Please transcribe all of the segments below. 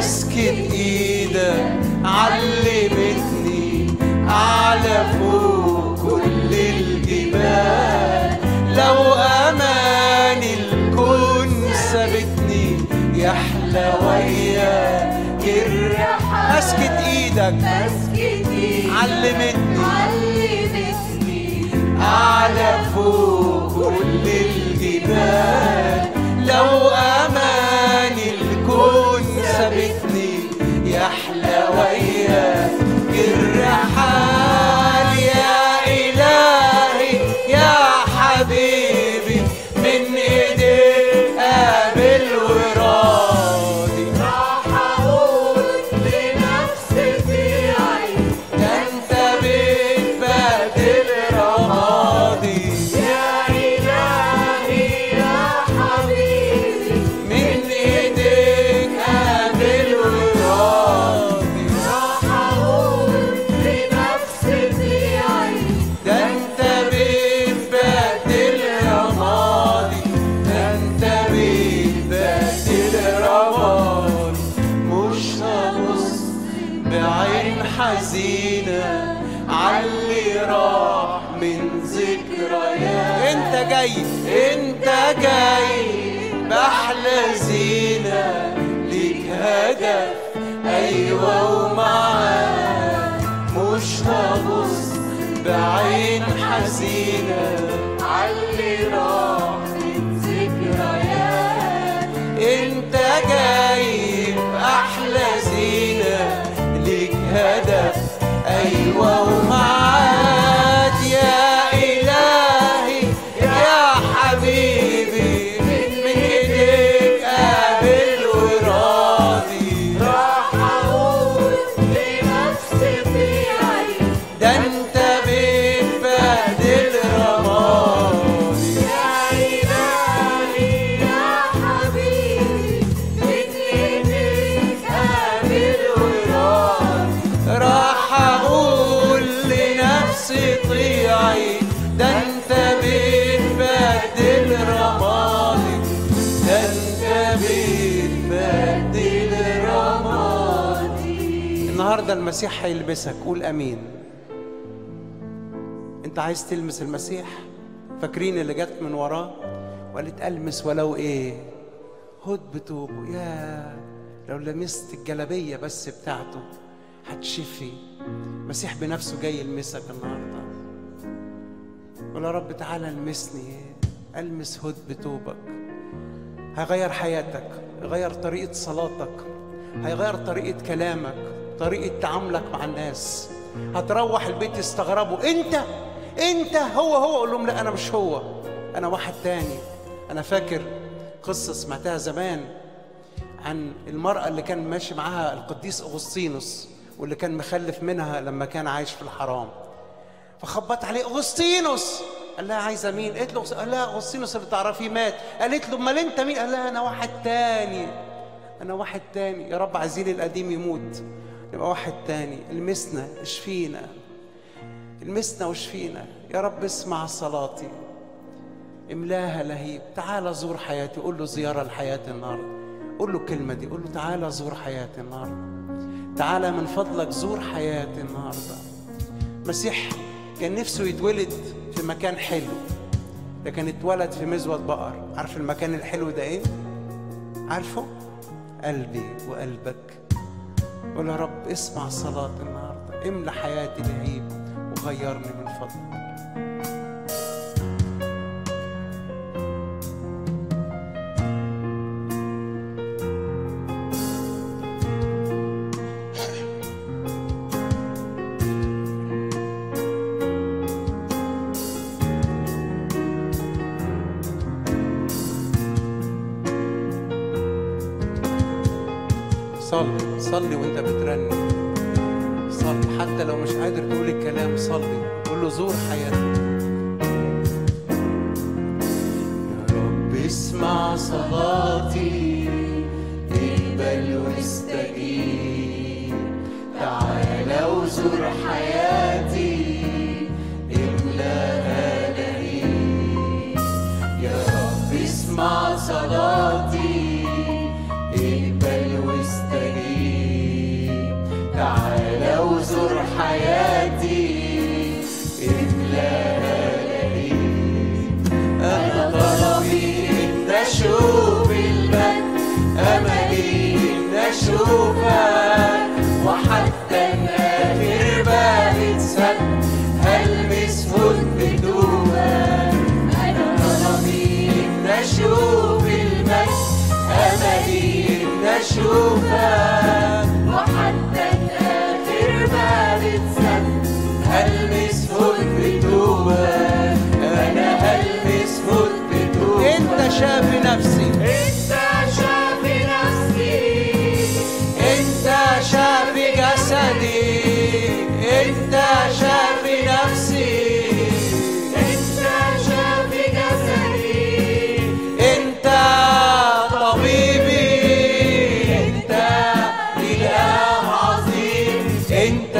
مسكة ايدك علمتني اعلى فوق كل الجبال لو امان الكون سابتني يحلى وياك الرحال مسكة ايدك مسكتي علمتني علمتني أعلى فوق كل الجبال لو أمان الكون سابتني يحلى وياك الرحال يا إلهي يا حبيبي من إيديك قابل وراضي راح اقول لنفسي في عيني ده أنت بتبادل رمادي يا إلهي يا حبيبي من ايديك قابل وراضي راح اقول لنفسي في عيني ده انت بتبدل رمادي ده انت بتبدل رمادي مش هبص بعين حزينة عاللي راح من ذكريات انت جاي انت جاي بأحلى زينة ليك هدف ايوه ومعاك مش هبص بعين حزينة علي راح من ذكريات انت جاي بأحلى زينة ليك هدف ايوه ومعاد يا الهي يا حبيبي من ايديك قابل وراضي راح اقول لنفسي في عيني ده انت بتبادل رمادي يا إلهي يا حبيبي من إيديك قابل وراضي راح اقول لنفسي طيعي ده انت بتبدل رمادي ده انت بتبدل رمادي النهارده المسيح هيلبسك قول امين انت عايز تلمس المسيح فاكرين اللي جت من وراه وقالت المس ولو ايه هد بتوبه يا لو لمست الجلبيه بس بتاعته هتشفي المسيح بنفسه جاي يلمسك النهارده قول يا رب تعالى المسني المس هد بتوبك هيغير حياتك هيغير طريقة صلاتك هيغير طريقة كلامك طريقة تعاملك مع الناس هتروح البيت يستغربوا انت انت هو هو اقول لهم لا انا مش هو انا واحد تاني انا فاكر قصة سمعتها زمان عن المرأة اللي كان ماشي معاها القديس أغسطينوس واللي كان مخلف منها لما كان عايش في الحرام فخبط عليه أغسطينوس قال لها عايزة مين؟ قالت له قال لها أغسطينوس اللي تعرفيه مات قالت له أمال أنت مين؟ قال لها أنا واحد تاني أنا واحد تاني يا رب عايزين القديم يموت نبقى واحد تاني المسنا اشفينا المسنا واشفينا يا رب اسمع صلاتي املاها لهيب تعال زور حياتي قول له زيارة لحياتي النهاردة قول له الكلمة دي قول له تعالى زور حياتي النهاردة تعالى من فضلك زور حياتي النهاردة مسيح كان نفسه يتولد في مكان حلو لكن اتولد في مزود بقر عارف المكان الحلو ده ايه عارفه قلبي وقلبك قول يا رب اسمع صلاة النهاردة املى حياتي لهيب وغيرني من فضلك صلي صلي وانت بترنم صلي حتى لو مش قادر تقول الكلام صلي قول له زور حياتي يا رب اسمع صلاتي اقبل واستجيب تعالى وزور حياتي املاها لهيب يا رب اسمع صلاتي اقبل واستجيب نشوفك وحتى آخر باب اتسد هلمس هد بدوبك أنا طلبي إن أشوف المجد أملي إن أشوفك وحتى الآخر باب اتسد هلمس هد بدوبك أنا هلمس هد بدوبك أنت شافي نفسي انت شافي نفسي انت شافي جسدي انت شافي نفسي انت شافي جسدي انت طبيبي انت اله عظيم انت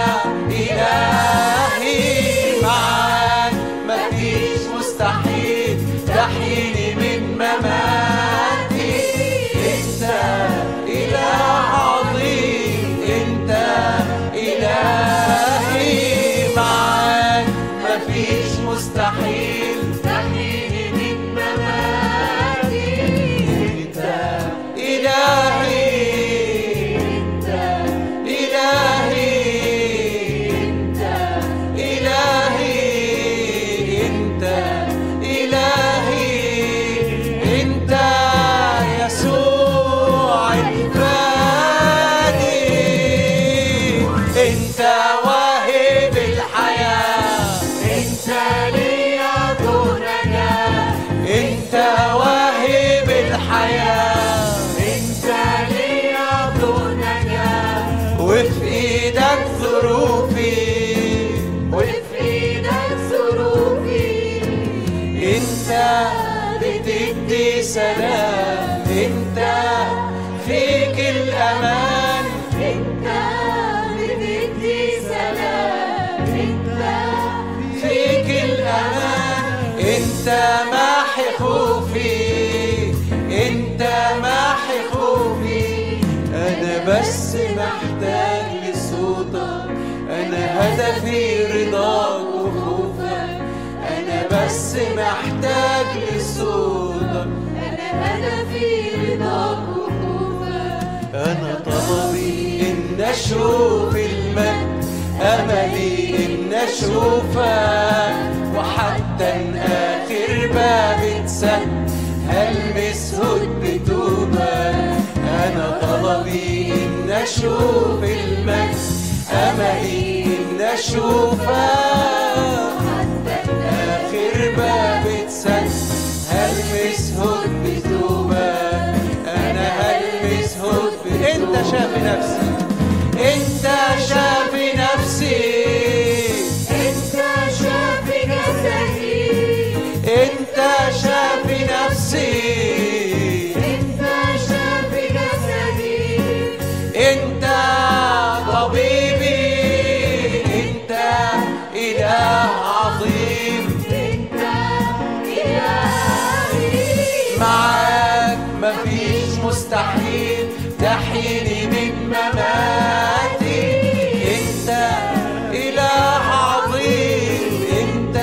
الهي معاك مفيش مستحيل تحييني من مماتي انت اله عظيم انت الهي معاك مفيش مستحيل تحييني من مماتي انت الهي انت الهي انت إلهي أنت إلهي أنت يسوع الفادي أنت واهب الحياة انت لي دونك أنت واهب الحياة انت لي دونك وفي إيدك ظروفي وفي ايدك ظروفي انت بتدي سلام انت فيك الامان انت بتدي سلام انت فيك الامان انت محي خوفي انت محي خوفي انا بس محتاج لصوتك انا هدفي رضاك وخوفك انا بس محتاج لصوتك انا هدفي رضاك وخوفك أنا طلبي إن أشوف المجد أملي إن أشوفك وحتى إن آخر باب اتسد هلمس هد بتوبك أنا طلبي إن أشوف المجد أملي إن أشوفك حتى آخر باب اتسد هلمس هد بتوبك أنا هلمس هد بتوبك أنت شافي نفسي أنت شافي نفسي انت شافي جسدي أنت شافي نفسي انت شافي جسدي أنت طبيبي أنت إله عظيم انت الهي معاك مفيش مستحيل تحييني من مماتي انت اله عظيم انت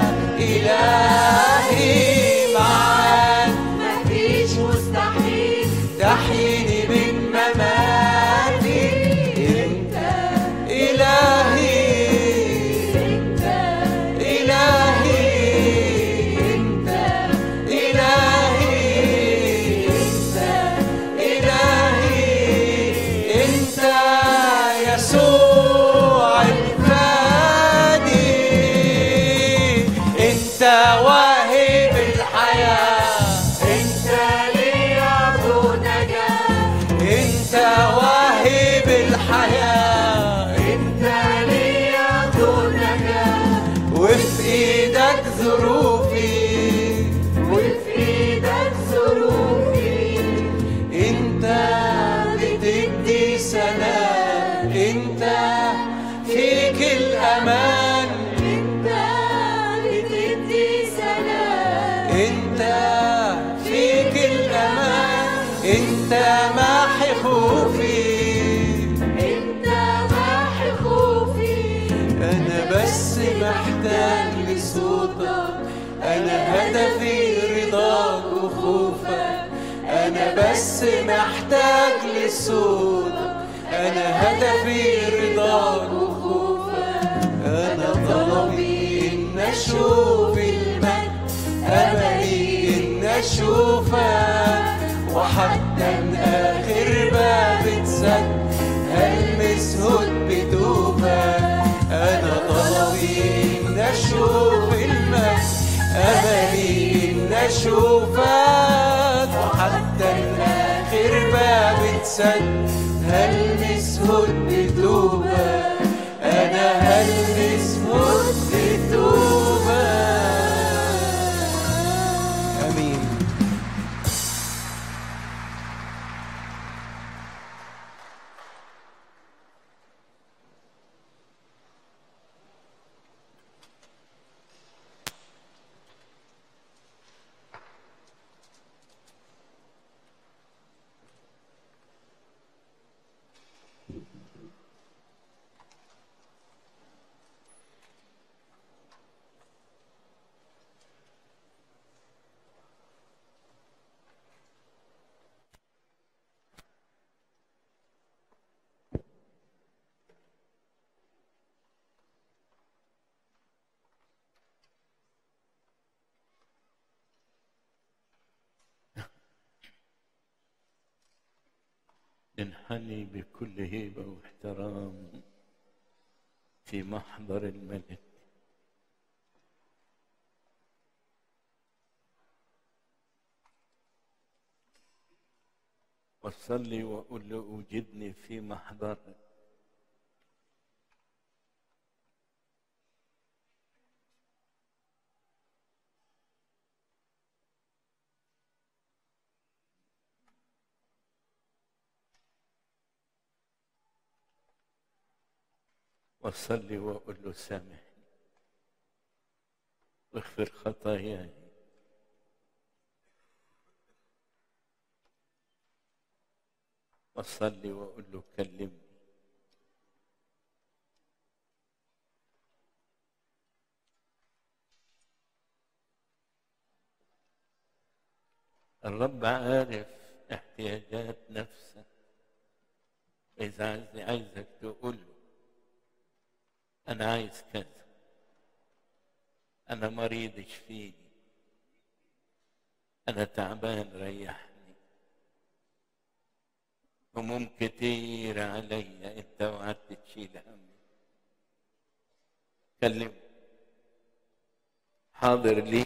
الهي معاك مفيش مستحيل تحييني من مماتي انت الهي انت الهي انت الهي انت الهي انت يسوع الفادي انت واهب الحياه انت لي نجاة انت واهب الحياه انت لي نجاة وفي ايدك ظروفي وفي ايدك ظروفي انت بتدي سلام انت فيك الامان انت بتدي سلام انت فيك الامان انت محي خوفي انت محي خوفي انا بس محتاج لصوتك انا هدفي رضاك وخوفك انا بس محتاج لصوتك في رضاك وخوفك أنا طلبي إن أشوف المجد أملي إن أشوفك وحتى آخر باب اتسد هلمس هد بدوبك أنا طلبي إن أشوف المجد أملي إن أشوفك وحتى آخر باب اتسد هلمس هد بدوبك أنا هلمس هد بدوبك آمين انحني بكل هيبة واحترام في محضر الملك وصلي وقل له أوجدني في محضرك وصلي وقل له سامحني واغفر خطاياي وصلي وقل له كلمني الرب عارف احتياجات نفسك إذا عايز عايزك تقول له أنا عايز كذا أنا مريض اشفيني أنا تعبان ريحني هموم كتير عليا أنت وعدت تشيل همي كلم حاضر لي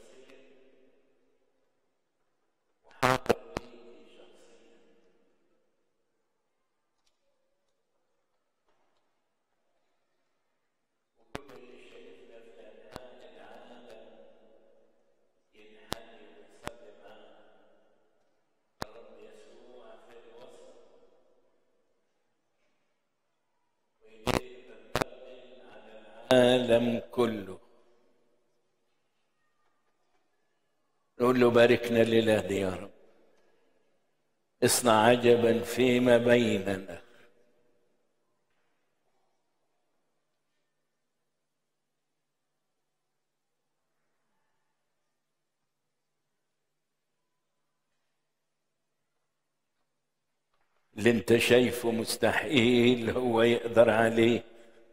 حاضر العالم كله نقول له باركنا الليلة دي يا رب اصنع عجبا فيما بيننا اللي انت شايفه مستحيل هو يقدر عليه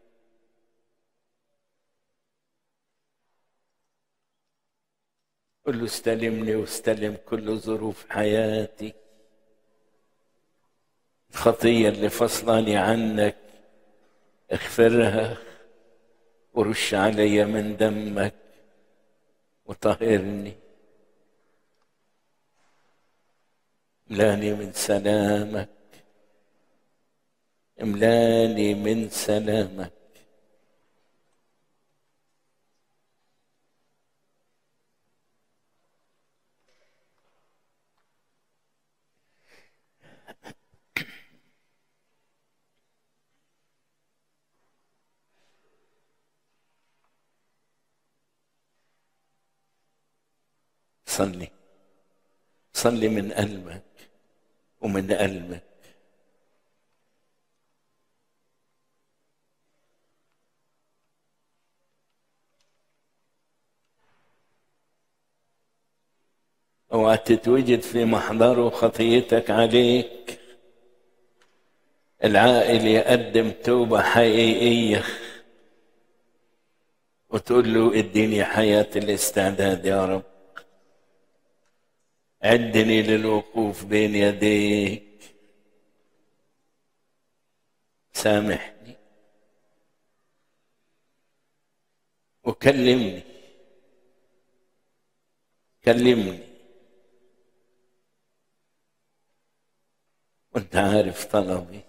قل له استلمني واستلم كل ظروف حياتي الخطية اللي فصلاني عنك اغفرها ورش علي من دمك وطهرني املاني من سلامك املاني من سلامك صلي صلي من قلبك ومن قلبك اوعى تتوجد في محضره خطيتك عليك العائل يقدم توبة حقيقية وتقول له اديني حياة الاستعداد يا رب عدني للوقوف بين يديك سامحني وكلمني كلمني وانت عارف طلبي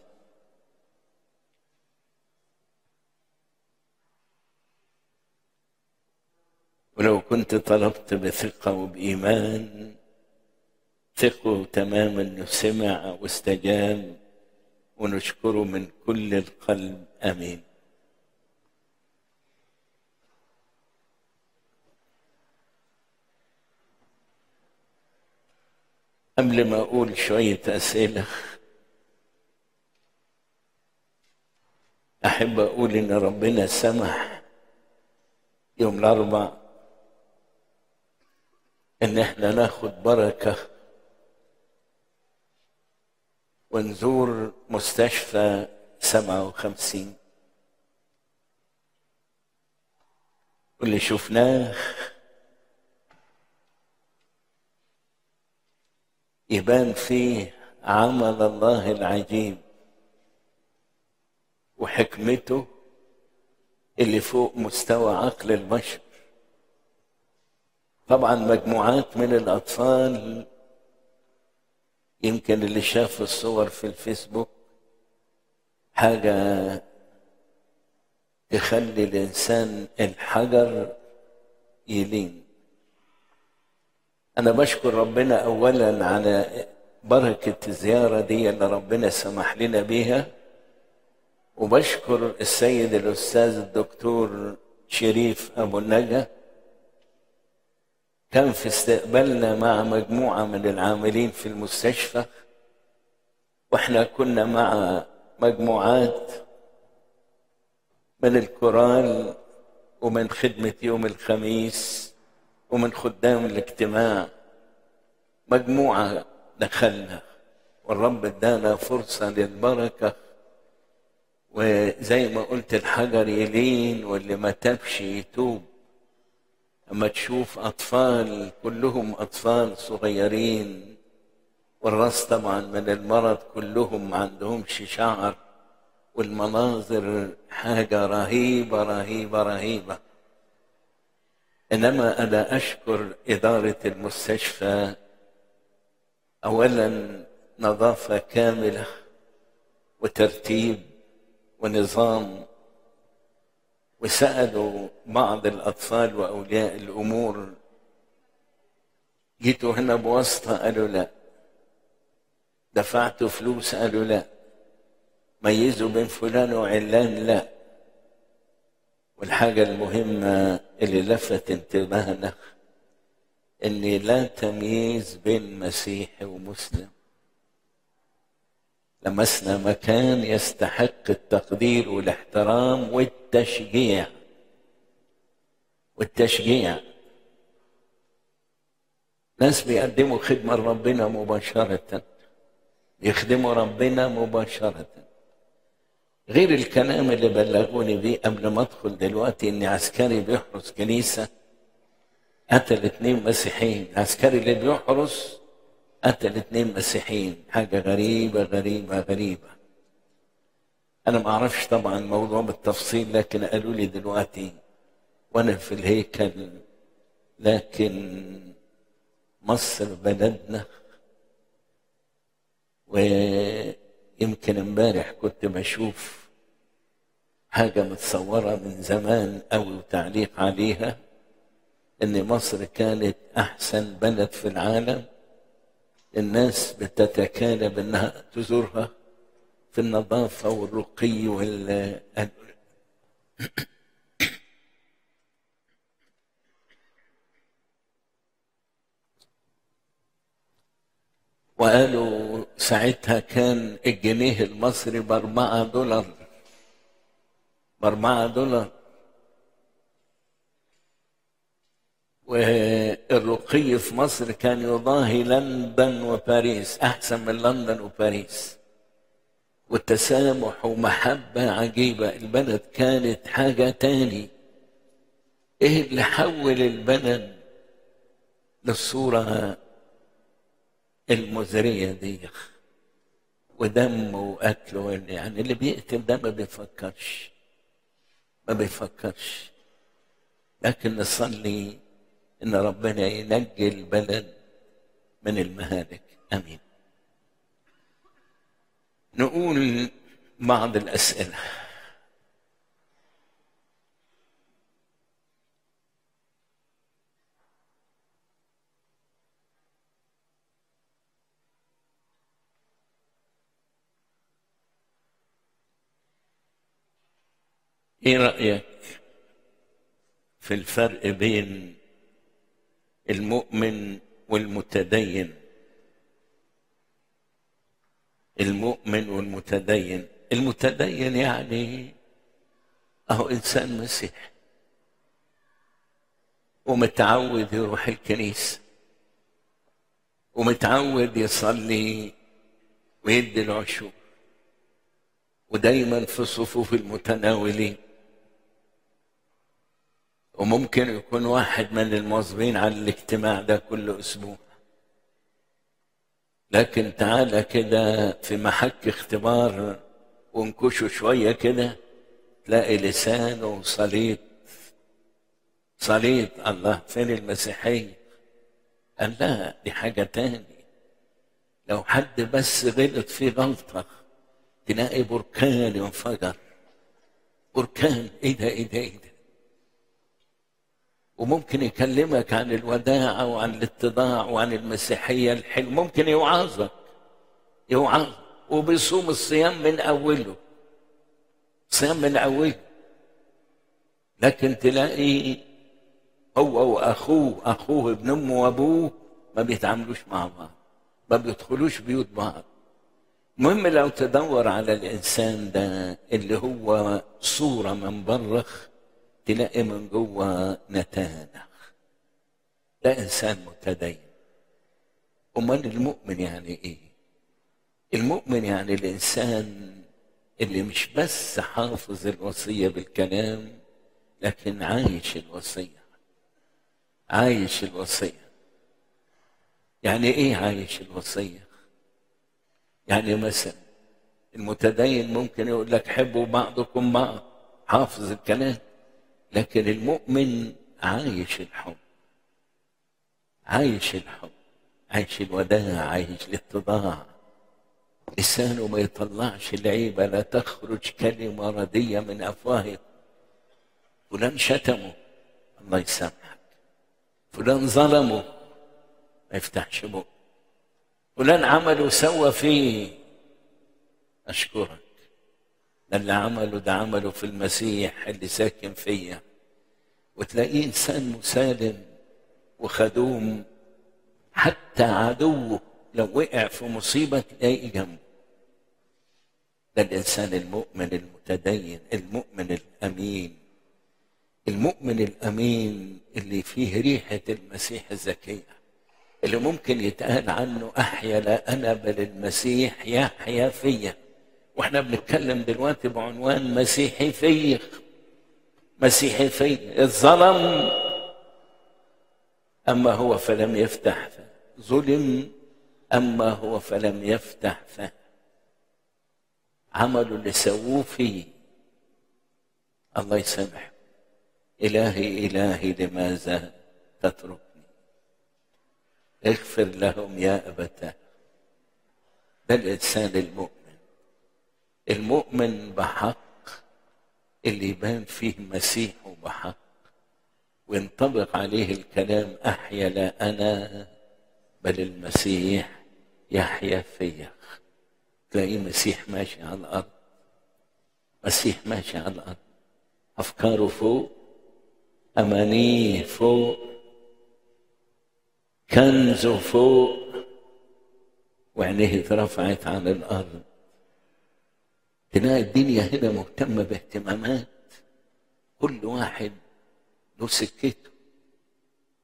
ولو كنت طلبت بثقة وبإيمان ثقوا تماما انه سمع واستجاب ونشكره من كل القلب امين قبل ما اقول شويه اسئله احب اقول ان ربنا سمح يوم الاربع ان احنا ناخد بركه ونزور مستشفى سبعة وخمسين واللي شفناه يبان فيه عمل الله العجيب وحكمته اللي فوق مستوى عقل البشر طبعا مجموعات من الأطفال يمكن اللي شاف الصور في الفيسبوك حاجة تخلي الإنسان الحجر يلين أنا بشكر ربنا أولا على بركة الزيارة دي اللي ربنا سمح لنا بيها وبشكر السيد الأستاذ الدكتور شريف أبو النجا كان في استقبالنا مع مجموعة من العاملين في المستشفى واحنا كنا مع مجموعات من الكورال ومن خدمة يوم الخميس ومن خدام الاجتماع مجموعة دخلنا والرب ادانا فرصة للبركة وزي ما قلت الحجر يلين واللي ما تبش يتوب اما تشوف اطفال كلهم اطفال صغيرين والراس طبعا من المرض كلهم ما عندهمش شعر والمناظر حاجه رهيبه رهيبه رهيبه انما انا اشكر اداره المستشفى اولا نظافه كامله وترتيب ونظام وسألوا بعض الأطفال وأولياء الأمور جيتوا هنا بواسطة قالوا لا دفعتوا فلوس قالوا لا ميزوا بين فلان وعلان لا والحاجة المهمة اللي لفت انتباهنا ان لا تمييز بين مسيحي ومسلم لمسنا مكان يستحق التقدير والاحترام والتشجيع والتشجيع ناس بيقدموا خدمة لربنا مباشرة يخدموا ربنا مباشرة غير الكلام اللي بلغوني بيه قبل ما ادخل دلوقتي ان عسكري بيحرس كنيسة قتل اتنين مسيحيين العسكري اللي بيحرس قتل اتنين مسيحيين حاجة غريبة غريبة غريبة أنا ما أعرفش طبعا الموضوع بالتفصيل لكن قالوا لي دلوقتي وأنا في الهيكل لكن مصر بلدنا ويمكن امبارح كنت بشوف حاجة متصورة من زمان أوي وتعليق عليها إن مصر كانت أحسن بلد في العالم الناس بتتكالب انها تزورها في النظافة والرقي وال وقالوا ساعتها كان الجنيه المصري بأربعة دولار بأربعة دولار والرقي في مصر كان يضاهي لندن وباريس احسن من لندن وباريس وتسامح ومحبة عجيبة البلد كانت حاجة تاني ايه اللي حول البلد للصورة المزرية دي ودم وقتل يعني اللي بيقتل ده ما بيفكرش ما بيفكرش لكن نصلي ان ربنا ينجي البلد من المهالك امين نقول بعض الاسئله ايه رايك في الفرق بين المؤمن والمتدين المؤمن والمتدين المتدين يعني اهو انسان مسيحي ومتعود يروح الكنيسه ومتعود يصلي ويدي العشور ودايما في صفوف المتناولين وممكن يكون واحد من المواظبين على الاجتماع ده كل اسبوع لكن تعالى كده في محك اختبار وانكشه شوية كده تلاقي لسانه صليت صليت الله فين المسيحية قال لا دي حاجة تاني لو حد بس غلط في غلطة تلاقي بركان ينفجر بركان ايه ده ايه ده ايه ده وممكن يكلمك عن الوداعة وعن الاتضاع وعن المسيحية الحلو ممكن يوعظك يوعظك وبيصوم الصيام من أوله صيام من أوله لكن تلاقي هو وأخوه أخوه ابن أمه وأبوه ما بيتعاملوش مع بعض ما بيدخلوش بيوت بعض المهم لو تدور على الإنسان ده اللي هو صورة من برخ تلاقي من جوه نتانة ده إنسان متدين أمال المؤمن يعني إيه؟ المؤمن يعني الإنسان اللي مش بس حافظ الوصية بالكلام لكن عايش الوصية عايش الوصية يعني إيه عايش الوصية؟ يعني مثلا المتدين ممكن يقول لك حبوا بعضكم بعض حافظ الكلام لكن المؤمن عايش الحب عايش الحب عايش الوداع عايش الاتضاع لسانه ما يطلعش العيبة لا تخرج كلمة ردية من أفواهه فلان شتمه الله يسامحك فلان ظلمه ما يفتحش بقه فلان عمل وسوى فيه أشكرك ده اللي عمله ده عمله في المسيح اللي ساكن فيا وتلاقيه انسان مسالم وخدوم حتى عدوه لو وقع في مصيبه تلاقيه جنبه ده الانسان المؤمن المتدين المؤمن الامين المؤمن الامين اللي فيه ريحه المسيح الزكيه اللي ممكن يتقال عنه احيا لا انا بل المسيح يحيا فيا واحنا بنتكلم دلوقتي بعنوان مسيحي فيا مسيحي فيا الظلم اما هو فلم يفتح فاه ظلم اما هو فلم يفتح فاه عملوا اللي سووه فيه الله يسامح الهي الهي لماذا تتركني اغفر لهم يا ابتاه ده الانسان المؤمن المؤمن بحق اللي يبان فيه مسيحه بحق وينطبق عليه الكلام احيا لا انا بل المسيح يحيا فيا تلاقيه مسيح ماشي على الارض مسيح ماشي على الارض افكاره فوق امانيه فوق كنزه فوق وعينيه اترفعت عن الارض تلاقي الدنيا هنا مهتمة باهتمامات كل واحد له سكته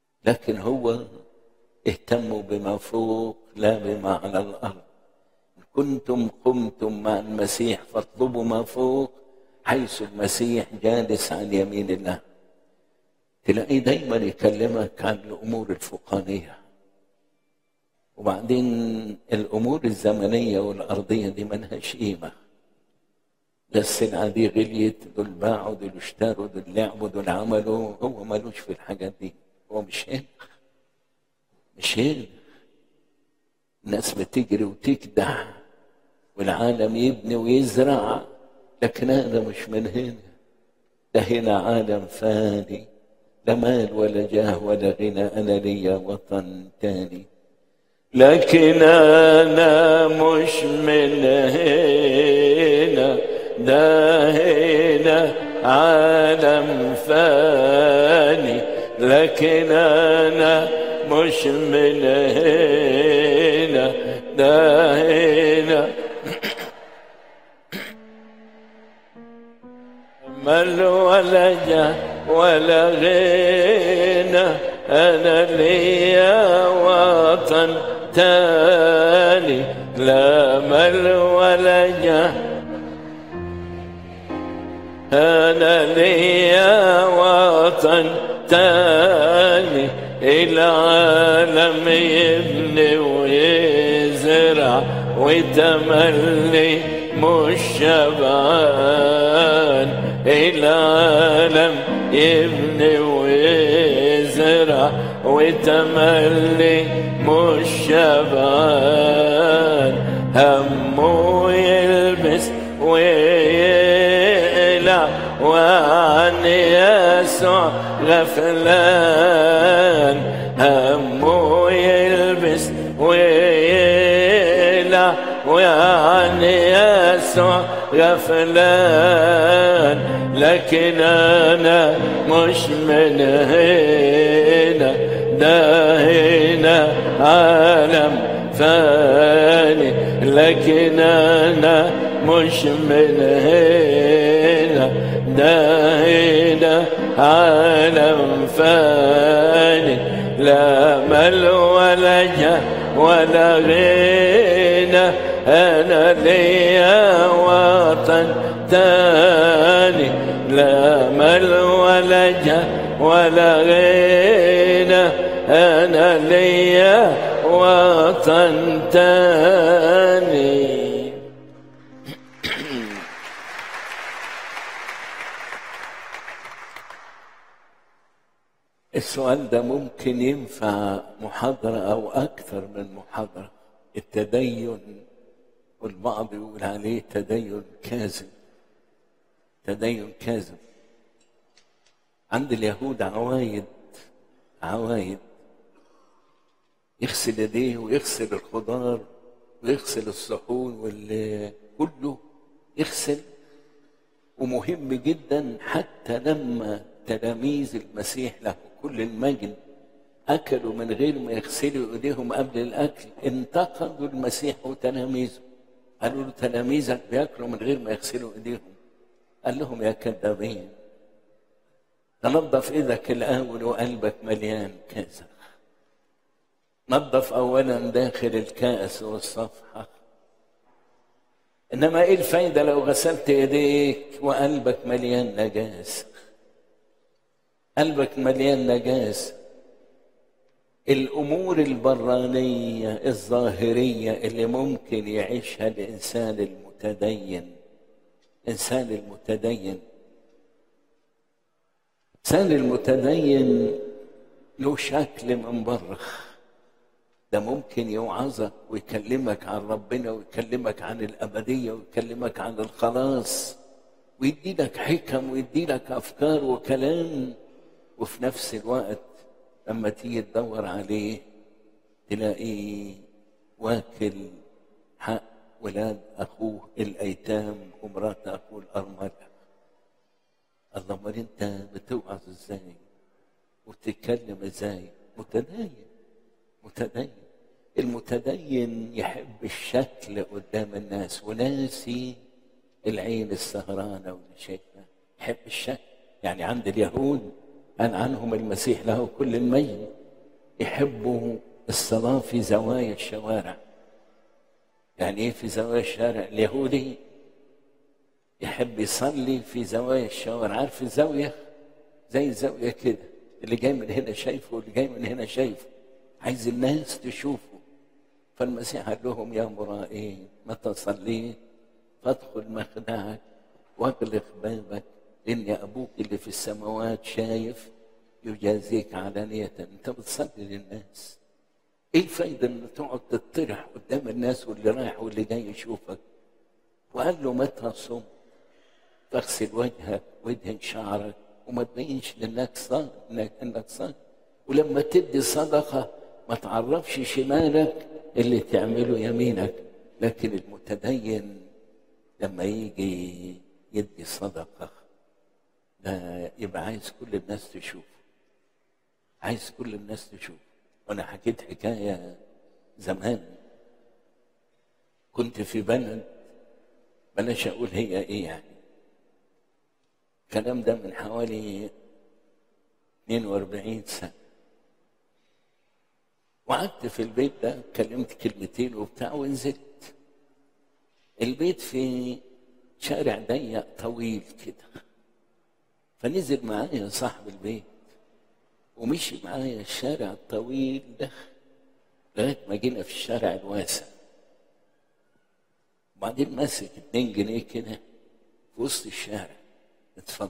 لكن هو اهتموا بما فوق لا بما على الأرض كنتم قمتم مع المسيح فاطلبوا ما فوق حيث المسيح جالس عن يمين الله تلاقيه دايما يكلمك عن الامور الفوقانيه وبعدين الامور الزمنيه والارضيه دي ملهاش قيمه ده السلعه دي غليت دول باعوا دول اشتروا دول لعبوا دول عملوا هو ملوش في الحاجات دي هو مش هنا مش هنا الناس بتجري وتكدح والعالم يبني ويزرع لكن انا مش من هنا ده هنا عالم فاني لا مال ولا جاه ولا غنى انا ليا وطن تاني لكن انا مش من هنا ده هنا عالم فاني لكن انا مش من هنا ده هنا مال ولا جاه ولا غنى انا ليا وطن تاني لا مال ولا جاه انا ليا وطن تاني العالم يبني ويزرع وتملي مش شبعان العالم يبني ويزرع وتملي مش شبعان همه يلبس ويقلع وعن يسوع غفلان همه يلبس ويقلع وعن يسوع غفلان لكن انا مش من هنا ده هنا عالم فاني لكن انا مش من هنا ده هنا عالم فاني لا مال ولا جاه ولا غنى انا ليا وطن تاني لا مال ولا جاه ولا غنى انا ليا وطن تاني السؤال ده ممكن ينفع محاضرة أو أكثر من محاضرة التدين والبعض يقول عليه تدين كاذب تدين كاذب عند اليهود عوايد عوايد يغسل يديه ويغسل الخضار ويغسل الصحون واللي كله يغسل ومهم جدا حتى لما تلاميذ المسيح له كل المجد اكلوا من غير ما يغسلوا ايديهم قبل الاكل انتقدوا المسيح وتلاميذه قالوا له تلاميذك بياكلوا من غير ما يغسلوا ايديهم قال لهم يا كذابين تنظف ايدك الاول وقلبك مليان كذا نظف اولا داخل الكاس والصفحه انما ايه الفايده لو غسلت ايديك وقلبك مليان نجاسه قلبك مليان نجاسه الامور البرانيه الظاهريه اللي ممكن يعيشها الانسان المتدين انسان المتدين الانسان المتدين له شكل من بره ده ممكن يوعظك ويكلمك عن ربنا ويكلمك عن الأبدية ويكلمك عن الخلاص ويدي لك حكم ويدي لك أفكار وكلام وفي نفس الوقت لما تيجي تدور عليه تلاقيه واكل حق ولاد أخوه الأيتام ومرات أخوه الأرملة الله امال أنت بتوعظ إزاي وتتكلم إزاي متدين متدين المتدين يحب الشكل قدام الناس وناسي العين السهرانة واللي شايفها يحب الشكل يعني عند اليهود قال عنهم المسيح له كل المجد يحبوا الصلاة في زوايا الشوارع يعني ايه في زوايا الشارع اليهودي يحب يصلي في زوايا الشوارع عارف الزاويه زي الزاويه كده اللي جاي من هنا شايفه واللي جاي من هنا شايفه عايز الناس تشوفه فالمسيح قال لهم يا مرائين متى صليت فادخل مخدعك واغلق بابك ان ابوك اللي في السماوات شايف يجازيك علانية انت بتصلي للناس ايه الفايدة ان تقعد تطرح قدام الناس واللي رايح واللي جاي يشوفك وقال له متى صم فاغسل وجهك وادهن شعرك وما تبينش انك صائم انك انك صائم ولما تدي صدقة ما تعرفش شمالك اللي تعمله يمينك لكن المتدين لما يجي يدي صدقة ده يبقى عايز كل الناس تشوفه عايز كل الناس تشوف وانا حكيت حكايه زمان كنت في بلد بلاش اقول هي ايه يعني الكلام ده من حوالي 42 سنه وقعدت في البيت ده كلمت كلمتين وبتاع ونزلت البيت في شارع ضيق طويل كده فنزل معايا صاحب البيت ومشي معايا الشارع الطويل ده لغايه ما جينا في الشارع الواسع وبعدين ماسك اتنين جنيه كده في وسط الشارع اتفضل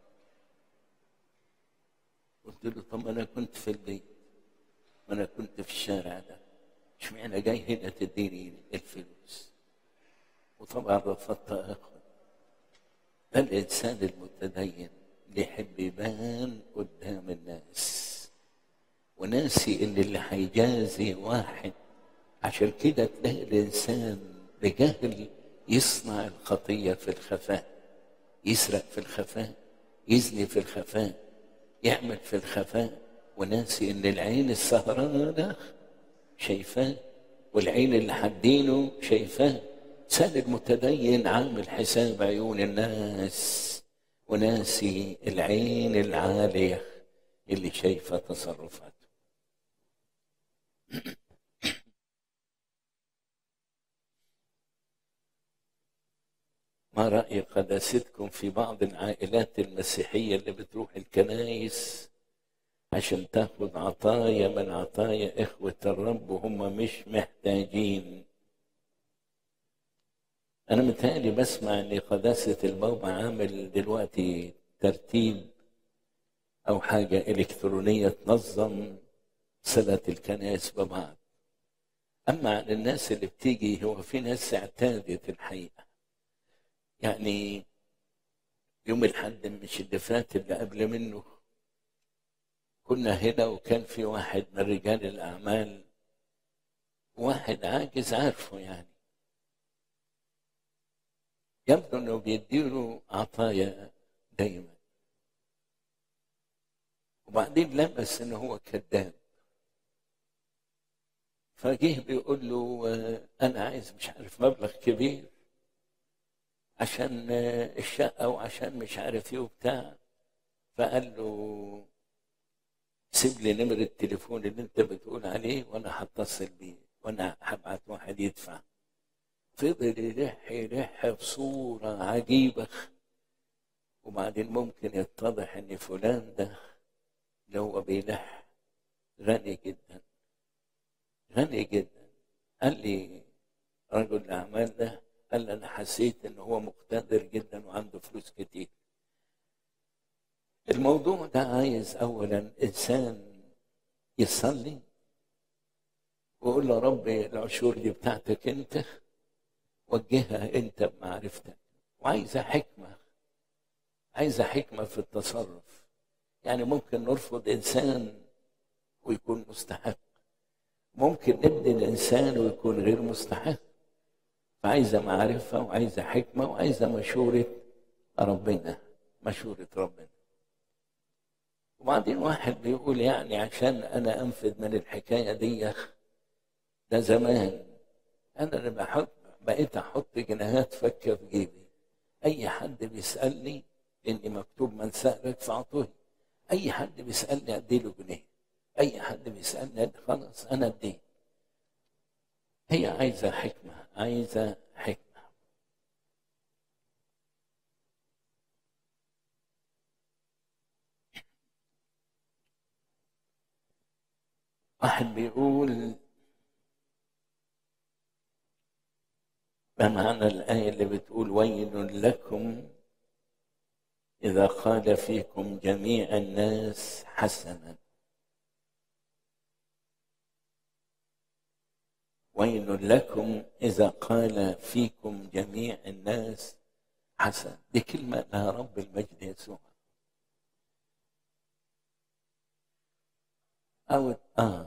قلت له طب انا كنت في البيت ما انا كنت في الشارع ده اشمعنى جاي هنا تديني الفلوس وطبعا رفضت اخد ده الانسان المتدين اللي يحب يبان قدام الناس وناسي ان اللي هيجازي واحد عشان كده تلاقي الانسان بجهل يصنع الخطيه في الخفاء يسرق في الخفاء يزني في الخفاء يعمل في الخفاء وناسي ان العين السهرانه شايفاه والعين اللي حدينه شايفاه سال المتدين عامل حساب عيون الناس وناسي العين العالية اللي شايفة تصرفاته ما رأي قداستكم في بعض العائلات المسيحية اللي بتروح الكنايس عشان تاخد عطايا من عطايا إخوة الرب وهم مش محتاجين أنا متهيألي بسمع إن قداسة البابا عامل دلوقتي ترتيب أو حاجة إلكترونية تنظم صلة الكنائس ببعض أما عن الناس اللي بتيجي هو في ناس اعتادت الحقيقة يعني يوم الحد مش اللي فات اللي قبل منه كنا هنا وكان في واحد من رجال الأعمال واحد عاجز عارفه يعني يبدو انه بيديله عطايا دايما وبعدين لبس انه هو كذاب فجه بيقول له انا عايز مش عارف مبلغ كبير عشان الشقه وعشان مش عارف ايه وبتاع فقال له سيب لي نمرة التليفون اللي انت بتقول عليه وانا هتصل بيه وانا هبعت واحد يدفع فضل يلح يلح بصورة عجيبة وبعدين ممكن يتضح ان فلان ده اللي هو بيلح غني جدا غني جدا قال لي رجل الاعمال ده قال لي انا حسيت ان هو مقتدر جدا وعنده فلوس كتير الموضوع ده عايز اولا انسان يصلي ويقول له ربي العشور دي بتاعتك انت وجهها انت بمعرفتك وعايزه حكمه عايزه حكمه في التصرف يعني ممكن نرفض انسان ويكون مستحق ممكن ندي الانسان ويكون غير مستحق فعايزه معرفه وعايزه حكمه وعايزه مشوره ربنا مشوره ربنا وبعدين واحد بيقول يعني عشان انا انفذ من الحكايه دي ده زمان انا اللي بحط بقيت احط جنيهات فكه في جيبي اي حد بيسالني اني مكتوب من سالك فاعطه اي حد بيسالني اديله جنيه اي حد بيسالني خلاص انا اديه هي عايزة حكمة عايزة حكمة واحد بيقول ما معنى الآية اللي بتقول ويل لكم إذا قال فيكم جميع الناس حسنا ويل لكم إذا قال فيكم جميع الناس حسن دي كلمة لها رب المجد يسوع أو آه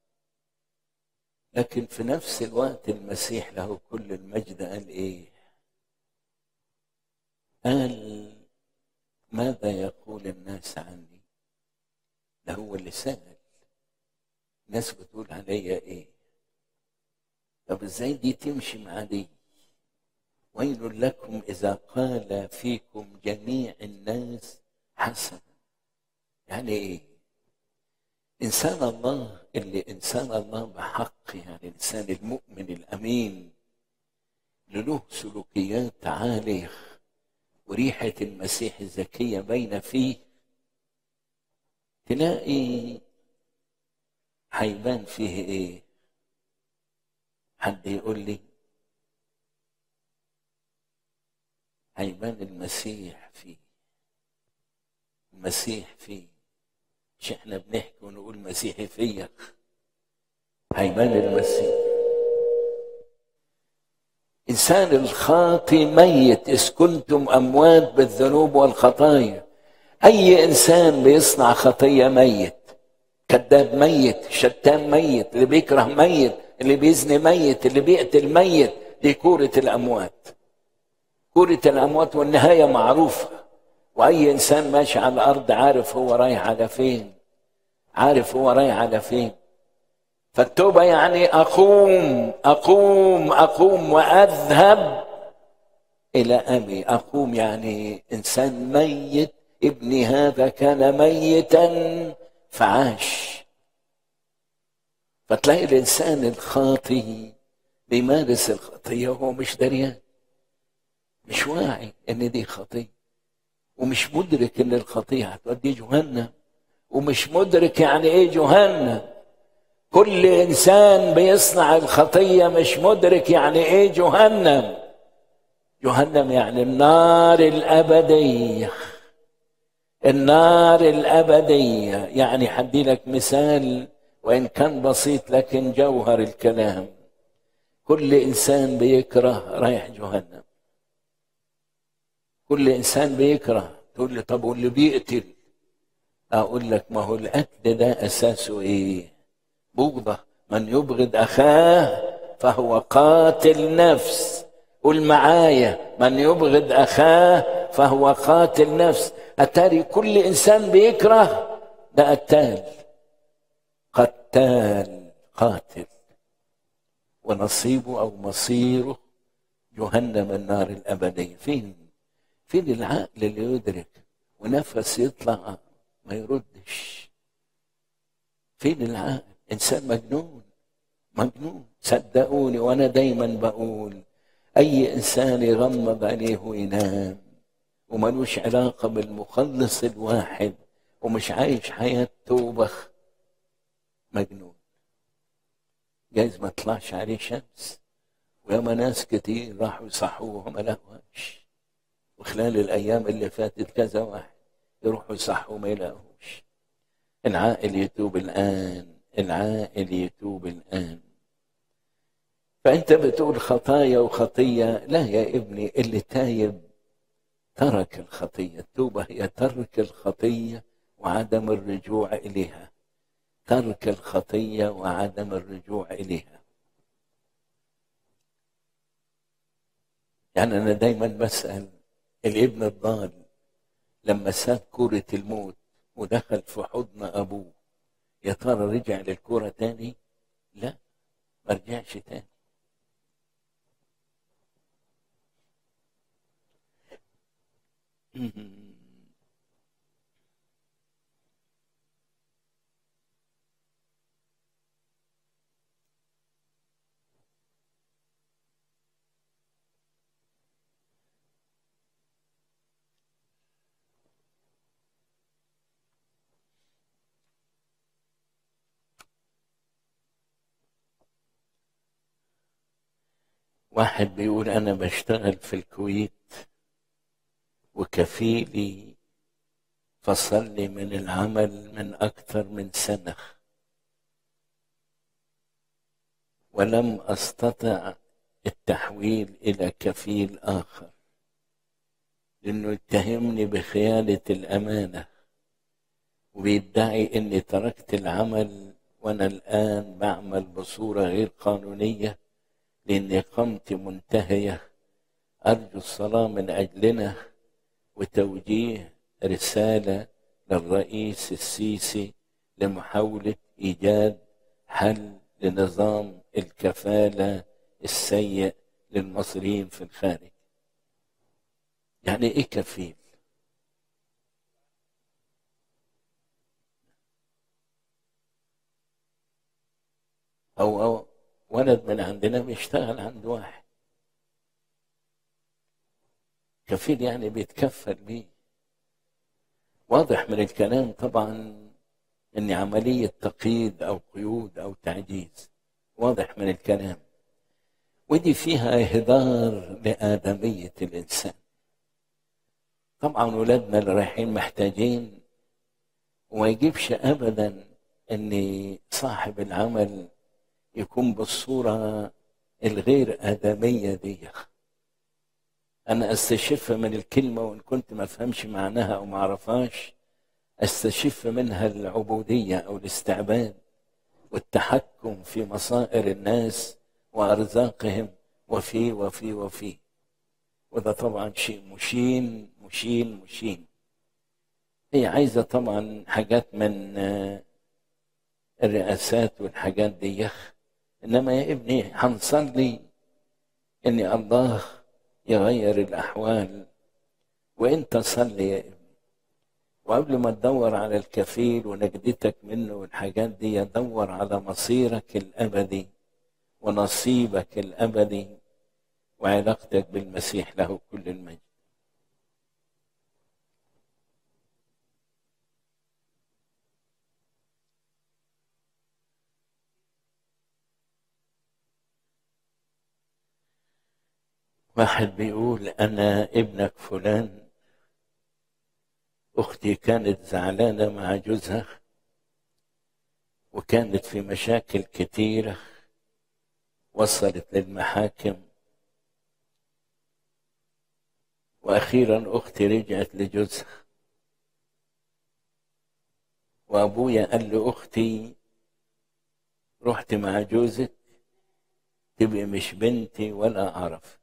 لكن في نفس الوقت المسيح له كل المجد قال إيه قال ماذا يقول الناس عني ده هو اللي سأل الناس بتقول عليا ايه طب ازاي دي تمشي مع دي ويل لكم اذا قال فيكم جميع الناس حسنا يعني ايه انسان الله اللي انسان الله بحق يعني الانسان المؤمن الامين اللي له سلوكيات عاليه وريحة المسيح الزكية باينة فيه تلاقي هيبان فيه ايه حد يقول لي هيبان المسيح فيه المسيح فيه مش احنا بنحكي ونقول مسيحي فيا هيبان المسيح إنسان الخاطي ميت إذ كنتم أموات بالذنوب والخطايا أي إنسان بيصنع خطية ميت كذاب ميت شتام ميت اللي بيكره ميت اللي بيزني ميت اللي بيقتل ميت دي كورة الأموات كورة الأموات والنهاية معروفة وأي إنسان ماشي على الأرض عارف هو رايح على فين عارف هو رايح على فين فالتوبة يعني أقوم أقوم أقوم وأذهب إلى أبي أقوم يعني إنسان ميت ابني هذا كان ميتا فعاش فتلاقي الإنسان الخاطي بيمارس الخطية وهو مش دريان مش واعي إن دي خطية ومش مدرك إن الخطية هتودي جهنم ومش مدرك يعني إيه جهنم كل انسان بيصنع الخطيه مش مدرك يعني ايه جهنم جهنم يعني النار الابديه النار الابديه يعني حدي لك مثال وان كان بسيط لكن جوهر الكلام كل انسان بيكره رايح جهنم كل انسان بيكره تقول لي طب واللي بيقتل اقول لك ما هو القتل ده اساسه ايه بغضة من يبغض أخاه فهو قاتل نفس قل معايا من يبغض أخاه فهو قاتل نفس أتاري كل إنسان بيكره ده قتال قتال قاتل ونصيبه أو مصيره جهنم النار الأبدية فين فين العقل اللي يدرك ونفس يطلع ما يردش فين العقل انسان مجنون مجنون صدقوني وانا دايما بقول اي انسان يغمض عينيه وينام وملوش علاقه بالمخلص الواحد ومش عايش حياه توبه مجنون جايز ما طلعش عليه شمس وياما ناس كتير راحوا يصحوه وما لقوهاش وخلال الايام اللي فاتت كذا واحد يروحوا يصحوا ما يلاقوش العاقل يتوب الان العائل يتوب الآن فأنت بتقول خطايا وخطية لا يا ابني اللي تايب ترك الخطية التوبة هي ترك الخطية وعدم الرجوع إليها ترك الخطية وعدم الرجوع إليها يعني أنا دايما بسأل الابن الضال لما ساب كرة الموت ودخل في حضن أبوه يا ترى رجع للكرة تاني؟ لا ما رجعش تاني واحد بيقول أنا بشتغل في الكويت وكفيلي فصل لي من العمل من أكثر من سنة ولم أستطع التحويل إلى كفيل آخر لأنه اتهمني بخيانة الأمانة وبيدعي إني تركت العمل وأنا الآن بعمل بصورة غير قانونية لأن إقامتي منتهية أرجو الصلاة من أجلنا وتوجيه رسالة للرئيس السيسي لمحاولة إيجاد حل لنظام الكفالة السيء للمصريين في الخارج يعني إيه كفيل أو, أو ولد من عندنا بيشتغل عند واحد كفيل يعني بيتكفل بيه واضح من الكلام طبعا ان عملية تقييد او قيود او تعجيز واضح من الكلام ودي فيها اهدار لآدمية الانسان طبعا ولادنا اللي رايحين محتاجين وما يجيبش ابدا ان صاحب العمل يكون بالصورة الغير آدمية دي أنا أستشف من الكلمة وإن كنت ما أفهمش معناها أو ما أعرفهاش أستشف منها العبودية أو الاستعباد والتحكم في مصائر الناس وأرزاقهم وفي وفي وفي وده طبعا شيء مشين مشين مشين هي عايزة طبعا حاجات من الرئاسات والحاجات دي يخ انما يا ابني هنصلي ان الله يغير الاحوال وانت صلي يا ابني وقبل ما تدور على الكفيل ونجدتك منه والحاجات دي دور على مصيرك الابدي ونصيبك الابدي وعلاقتك بالمسيح له كل المجد واحد بيقول انا ابنك فلان اختي كانت زعلانه مع جوزها وكانت في مشاكل كتيره وصلت للمحاكم واخيرا اختي رجعت لجوزها وابويا قال لاختي رحت مع جوزك تبقي مش بنتي ولا اعرفك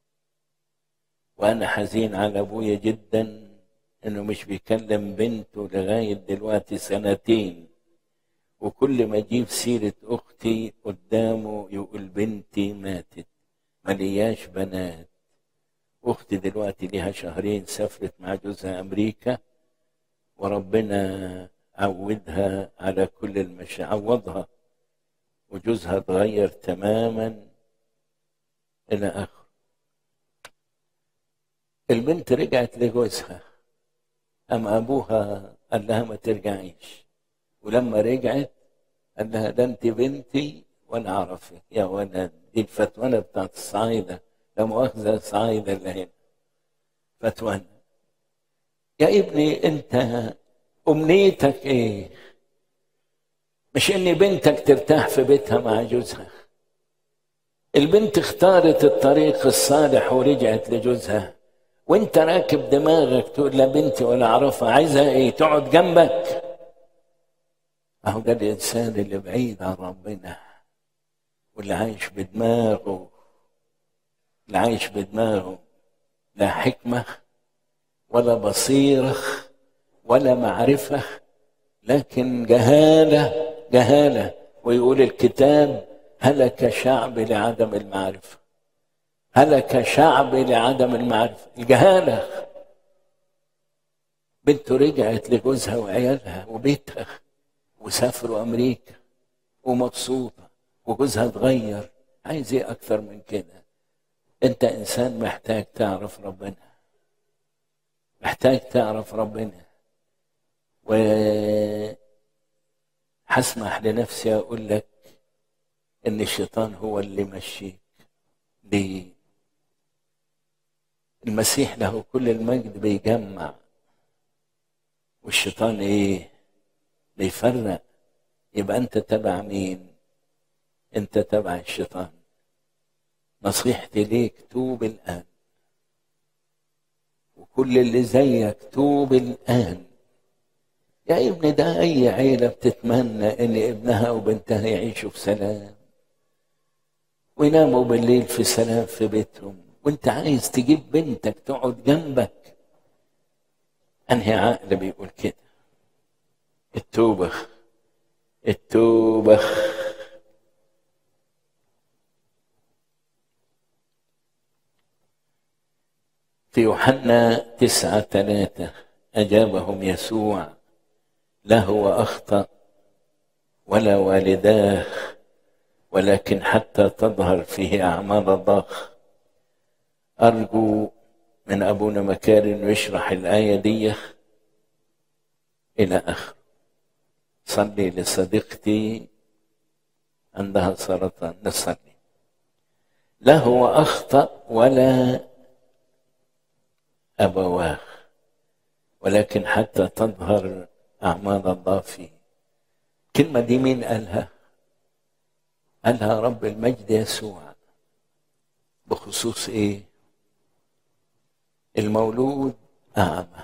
وانا حزين على ابويا جدا انه مش بيكلم بنته لغايه دلوقتي سنتين وكل ما اجيب سيره اختي قدامه يقول بنتي ماتت ملياش بنات اختي دلوقتي ليها شهرين سافرت مع جوزها امريكا وربنا عودها على كل المشا عوضها وجوزها اتغير تماما الى اخره البنت رجعت لجوزها أما أبوها قال لها ما ترجعيش ولما رجعت قال لها ده أنت بنتي وأنا أعرفك يا ولد دي الفتوانة بتاعت الصعايدة لا مؤاخذة الصعايدة اللي هنا فتوانة يا ابني أنت أمنيتك إيه؟ مش إن بنتك ترتاح في بيتها مع جوزها البنت اختارت الطريق الصالح ورجعت لجوزها وانت راكب دماغك تقول لا بنتي ولا اعرفها عايزها ايه تقعد جنبك اهو ده الانسان اللي بعيد عن ربنا واللي عايش بدماغه اللي عايش بدماغه لا حكمه ولا بصيره ولا معرفه لكن جهاله جهاله ويقول الكتاب هلك شعب لعدم المعرفه هلك شعب لعدم المعرفة الجهالة بنته رجعت لجوزها وعيالها وبيتها وسافروا أمريكا ومبسوطة وجوزها اتغير عايز ايه أكثر من كده أنت إنسان محتاج تعرف ربنا محتاج تعرف ربنا و هسمح لنفسي أقول لك إن الشيطان هو اللي مشيك ليه المسيح له كل المجد بيجمع والشيطان ايه بيفرق يبقى انت تبع مين انت تبع الشيطان نصيحتي ليك توب الان وكل اللي زيك توب الان يا ابني ده اي عيله بتتمنى ان ابنها وبنتها يعيشوا في سلام ويناموا بالليل في سلام في بيتهم وانت عايز تجيب بنتك تقعد جنبك انهي عقل بيقول كده التوبه التوبه في يوحنا تسعة ثلاثة أجابهم يسوع لا هو أخطأ ولا والداه ولكن حتى تظهر فيه أعمال الله أرجو من أبونا مكار إنه يشرح الآية دي إلى آخر صلي لصديقتي عندها سرطان نصلي لا هو أخطأ ولا أبواه ولكن حتى تظهر أعمال الله فيه الكلمة دي مين قالها؟ قالها رب المجد يسوع بخصوص إيه؟ المولود أعمى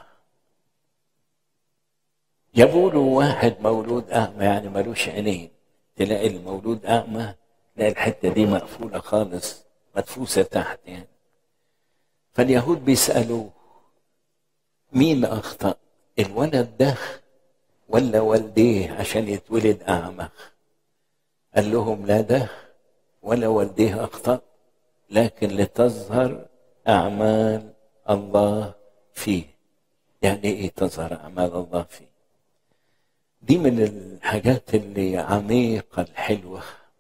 جابوا له واحد مولود أعمى يعني ملوش عينين تلاقي المولود أعمى تلاقي الحتة دي مقفولة خالص مدفوسة تحت يعني فاليهود بيسألوه مين أخطأ الولد ده ولا والديه عشان يتولد أعمى قال لهم لا ده ولا والديه أخطأ لكن لتظهر أعمال الله فيه يعني إيه تظهر أعمال الله فيه دي من الحاجات اللي عميقة الحلوة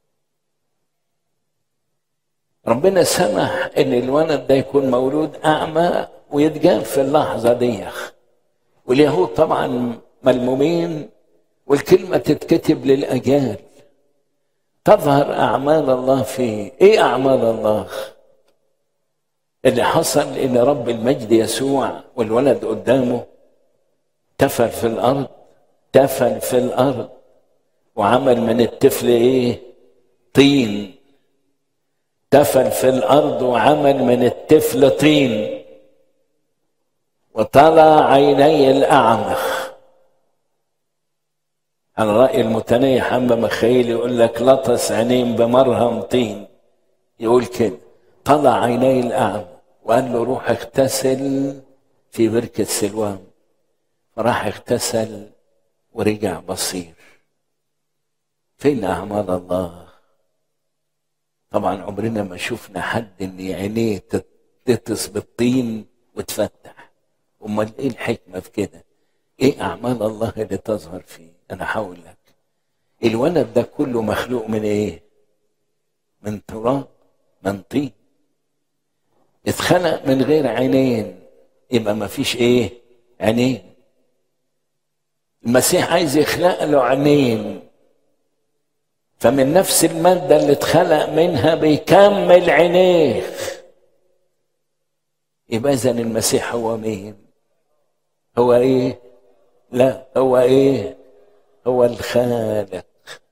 ربنا سمح ان الولد ده يكون مولود اعمى ويتجاب في اللحظه دي واليهود طبعا ملمومين والكلمه تتكتب للاجيال تظهر اعمال الله فيه ايه اعمال الله اللي حصل ان رب المجد يسوع والولد قدامه تفل في الارض تفل في الارض وعمل من الطفل ايه طين تفل في الارض وعمل من الطفل طين وطلع عيني الاعمى على راي المتنيح اما مخيل يقول لك لطس عينين بمرهم طين يقول كده طلع عيني الاعمى وقال له روح اغتسل في بركه سلوان فراح اغتسل ورجع بصير فين اعمال الله طبعا عمرنا ما شفنا حد ان عينيه تتطس بالطين وتفتح امال ايه الحكمه في كده ايه اعمال الله اللي تظهر فيه انا هقول لك الولد ده كله مخلوق من ايه من تراب من طين اتخلق من غير عينين يبقى ما فيش ايه عينين المسيح عايز يخلق له عينين فمن نفس المادة اللي اتخلق منها بيكمل عينيه يبقى إذا المسيح هو مين؟ هو إيه؟ لا هو إيه؟ هو الخالق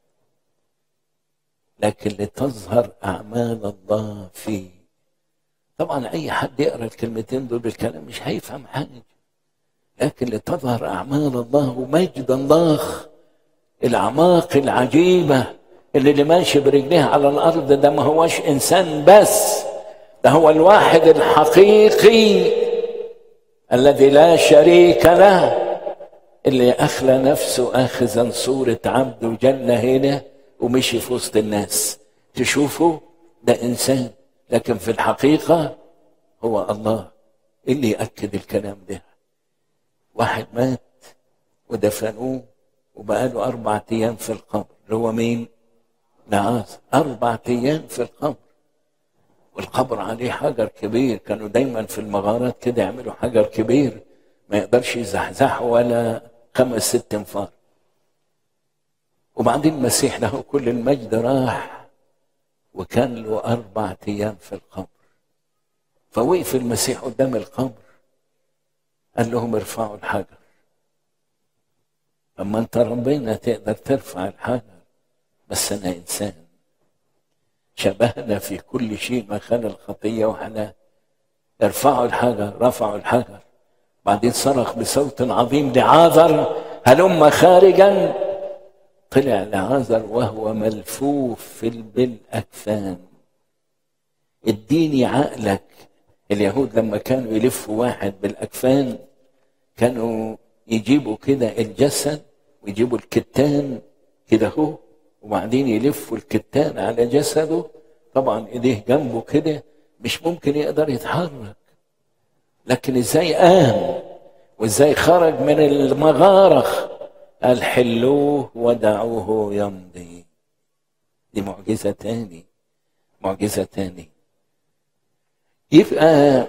لكن لتظهر أعمال الله فيه طبعا أي حد يقرأ الكلمتين دول بالكلام مش هيفهم حاجة لكن لتظهر أعمال الله ومجد الله الأعماق العجيبة اللي اللي ماشي برجليه على الارض ده ما هوش انسان بس ده هو الواحد الحقيقي الذي لا شريك له اللي اخلى نفسه اخذا صوره عبد وجل هنا ومشي في وسط الناس تشوفه ده انسان لكن في الحقيقه هو الله اللي ياكد الكلام ده واحد مات ودفنوه وبقاله اربع ايام في القبر اللي هو مين نعاس أربع أيام في القبر والقبر عليه حجر كبير كانوا دايما في المغارات كده يعملوا حجر كبير ما يقدرش يزحزحه ولا خمس ست انفار وبعدين المسيح له كل المجد راح وكان له أربع أيام في القبر فوقف المسيح قدام القبر قال لهم ارفعوا الحجر أما أنت ربنا تقدر ترفع الحجر بس أنا إنسان شبهنا في كل شيء ما خلا الخطية وإحنا ارفعوا الحجر رفعوا الحجر بعدين صرخ بصوت عظيم لعازر هلم خارجا طلع لعازر وهو ملفوف في بالاكفان اديني عقلك اليهود لما كانوا يلفوا واحد بالاكفان كانوا يجيبوا كده الجسد ويجيبوا الكتان كده اهو وبعدين يلفوا الكتان على جسده طبعا ايديه جنبه كده مش ممكن يقدر يتحرك لكن ازاي قام وازاي خرج من المغارة قال حلوه ودعوه يمضي دي معجزة تاني معجزة تاني يبقى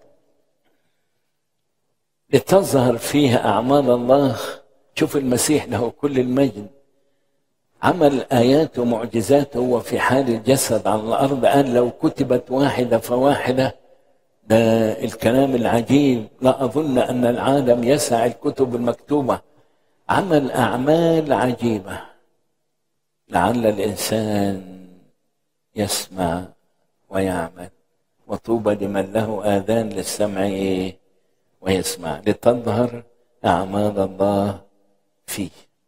لتظهر فيها أعمال الله شوف المسيح له كل المجد عمل آيات ومعجزات هو في حال الجسد على الأرض قال لو كتبت واحدة فواحدة ده الكلام العجيب لا أظن أن العالم يسع الكتب المكتوبة عمل أعمال عجيبة لعل الإنسان يسمع ويعمل وطوبى لمن له آذان للسمع ويسمع لتظهر أعمال الله فيه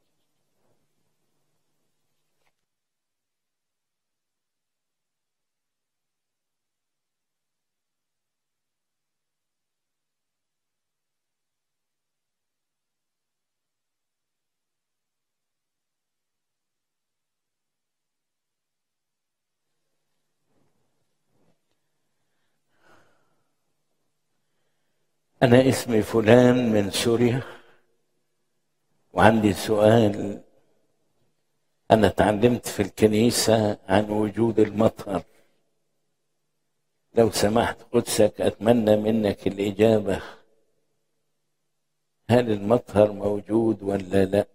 أنا اسمي فلان من سوريا وعندي سؤال أنا تعلمت في الكنيسة عن وجود المطر لو سمحت قدسك أتمنى منك الإجابة هل المطهر موجود ولا لا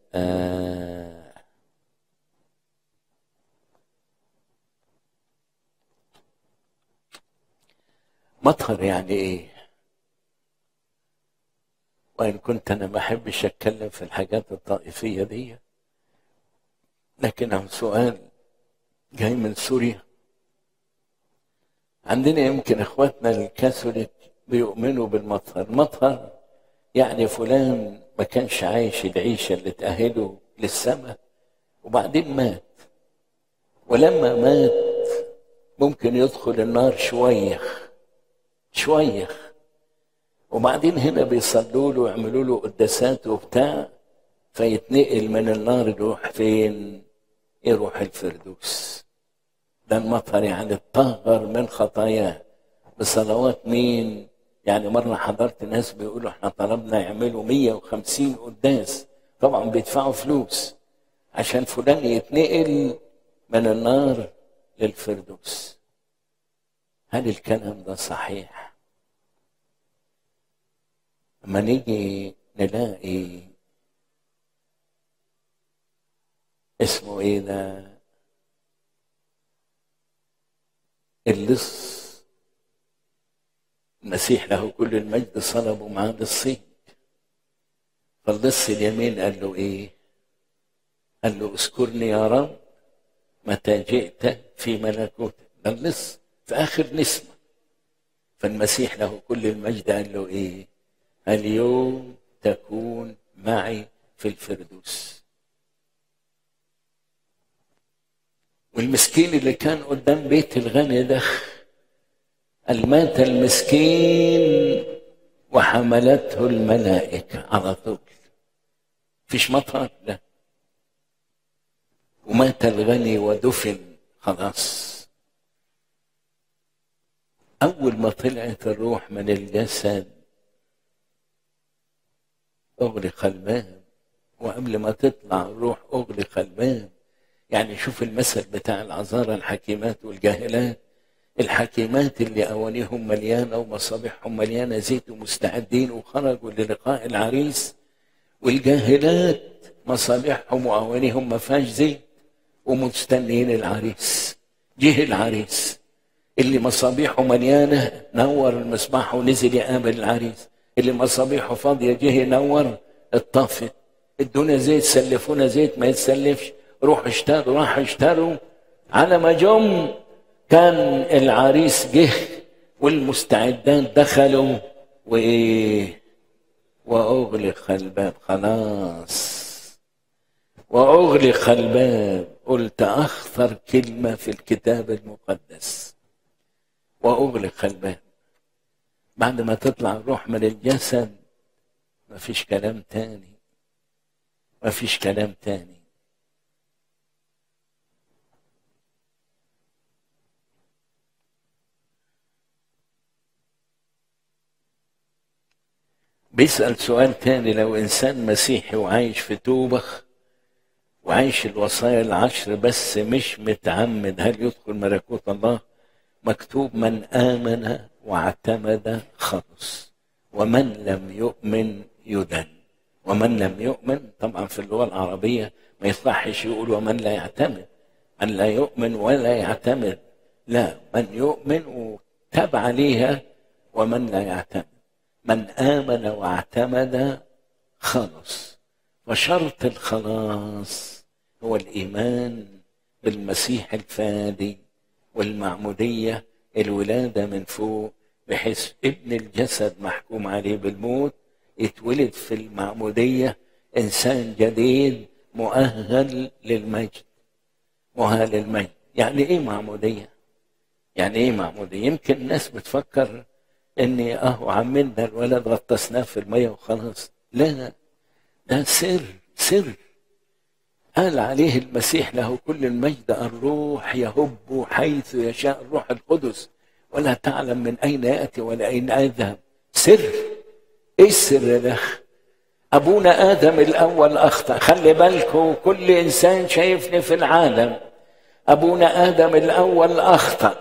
مطهر يعني ايه وإن كنت أنا ما أحبش أتكلم في الحاجات الطائفية دي لكن سؤال جاي من سوريا عندنا يمكن إخواتنا الكاثوليك بيؤمنوا بالمطهر المطهر يعني فلان ما كانش عايش العيشة اللي تأهله للسماء وبعدين مات ولما مات ممكن يدخل النار شويخ شويخ وبعدين هنا بيصلوا له ويعملوا له قداسات وبتاع فيتنقل من النار يروح فين؟ يروح الفردوس ده المطهر يعني اتطهر من خطاياه بصلوات مين؟ يعني مرة حضرت ناس بيقولوا احنا طلبنا يعملوا 150 قداس طبعا بيدفعوا فلوس عشان فلان يتنقل من النار للفردوس هل الكلام ده صحيح؟ لما نيجي نلاقي اسمه ايه ده اللص المسيح له كل المجد صلبه معاه للصيد فاللص اليمين قال له ايه قال له اذكرني يا رب متى جئت في ملكوتك ده اللص في اخر نسمه فالمسيح له كل المجد قال له ايه اليوم تكون معي في الفردوس والمسكين اللي كان قدام بيت الغني ده قال مات المسكين وحملته الملائكة على طول فيش مطر لا ومات الغني ودفن خلاص أول ما طلعت الروح من الجسد أغلق الباب وقبل ما تطلع الروح أغلق الباب يعني شوف المثل بتاع العذارى الحكيمات والجاهلات الحكيمات اللي أوانيهم مليانة ومصابيحهم مليانة زيت ومستعدين وخرجوا للقاء العريس والجاهلات مصابيحهم وأوانيهم ما فيهاش زيت ومستنيين العريس جه العريس اللي مصابيحه مليانة نور المصباح ونزل يقابل العريس اللي مصابيحه فاضية جه ينور اتطفت ادونا زيت سلفونا زيت ما يتسلفش روحوا اشتروا راحوا اشتروا على ما جم كان العريس جه والمستعدات دخلوا وايه واغلق الباب خلاص واغلق الباب قلت اخطر كلمه في الكتاب المقدس واغلق الباب بعد ما تطلع الروح من الجسد مفيش كلام تاني مفيش كلام تاني بيسأل سؤال تاني لو إنسان مسيحي وعايش في توبخ وعايش الوصايا العشر بس مش متعمد هل يدخل ملكوت الله مكتوب من آمن واعتمد خلص ومن لم يؤمن يدن ومن لم يؤمن طبعا في اللغة العربية ما يصحش يقول ومن لا يعتمد من لا يؤمن ولا يعتمد لا من يؤمن وتبع ليها ومن لا يعتمد من آمن واعتمد خلص وشرط الخلاص هو الإيمان بالمسيح الفادي والمعمودية الولادة من فوق بحيث ابن الجسد محكوم عليه بالموت يتولد في المعمودية إنسان جديد مؤهل للمجد مؤهل للمجد يعني إيه معمودية؟ يعني إيه معمودية؟ يمكن الناس بتفكر إني أهو عملنا الولد غطسناه في المية وخلاص لا ده سر سر قال عليه المسيح له كل المجد الروح يهب حيث يشاء الروح القدس ولا تعلم من اين ياتي ولا اين يذهب سر ايه السر ده ابونا ادم الاول اخطا خلي بالكم كل انسان شايفني في العالم ابونا ادم الاول اخطا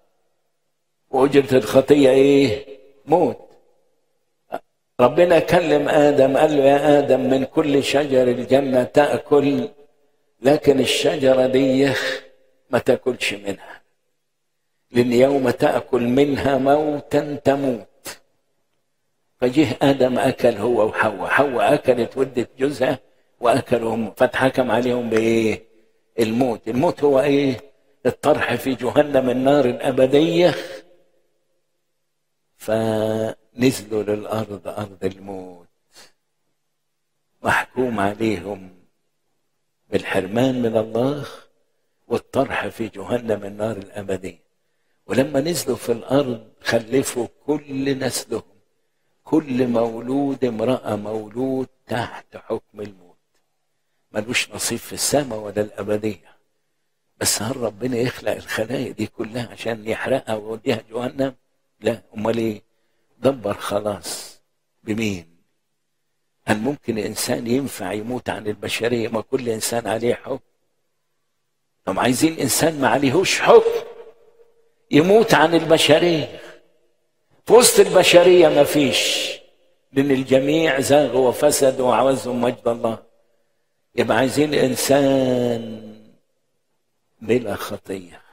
واجره الخطيه ايه موت ربنا كلم ادم قال له يا ادم من كل شجر الجنه تاكل لكن الشجره دي ما تاكلش منها لان يوم تاكل منها موتا تموت فجه ادم اكل هو وحواء حواء اكلت ودت جوزها واكلوا هم فاتحكم عليهم بايه الموت الموت هو ايه الطرح في جهنم النار الابديه فنزلوا للارض ارض الموت محكوم عليهم بالحرمان من الله والطرح في جهنم النار الابديه ولما نزلوا في الارض خلفوا كل نسلهم كل مولود امراه مولود تحت حكم الموت ملوش نصيب في السماء ولا الابديه بس هل ربنا يخلق الخلايق دي كلها عشان يحرقها ويوديها جهنم لا امال ايه دبر خلاص بمين هل ممكن انسان ينفع يموت عن البشريه ما كل انسان عليه حكم طب عايزين انسان ما عليهوش حكم يموت عن البشريه في وسط البشريه ما فيش لان الجميع زاغوا وفسدوا وعوزهم مجد الله يبقى عايزين انسان بلا خطيه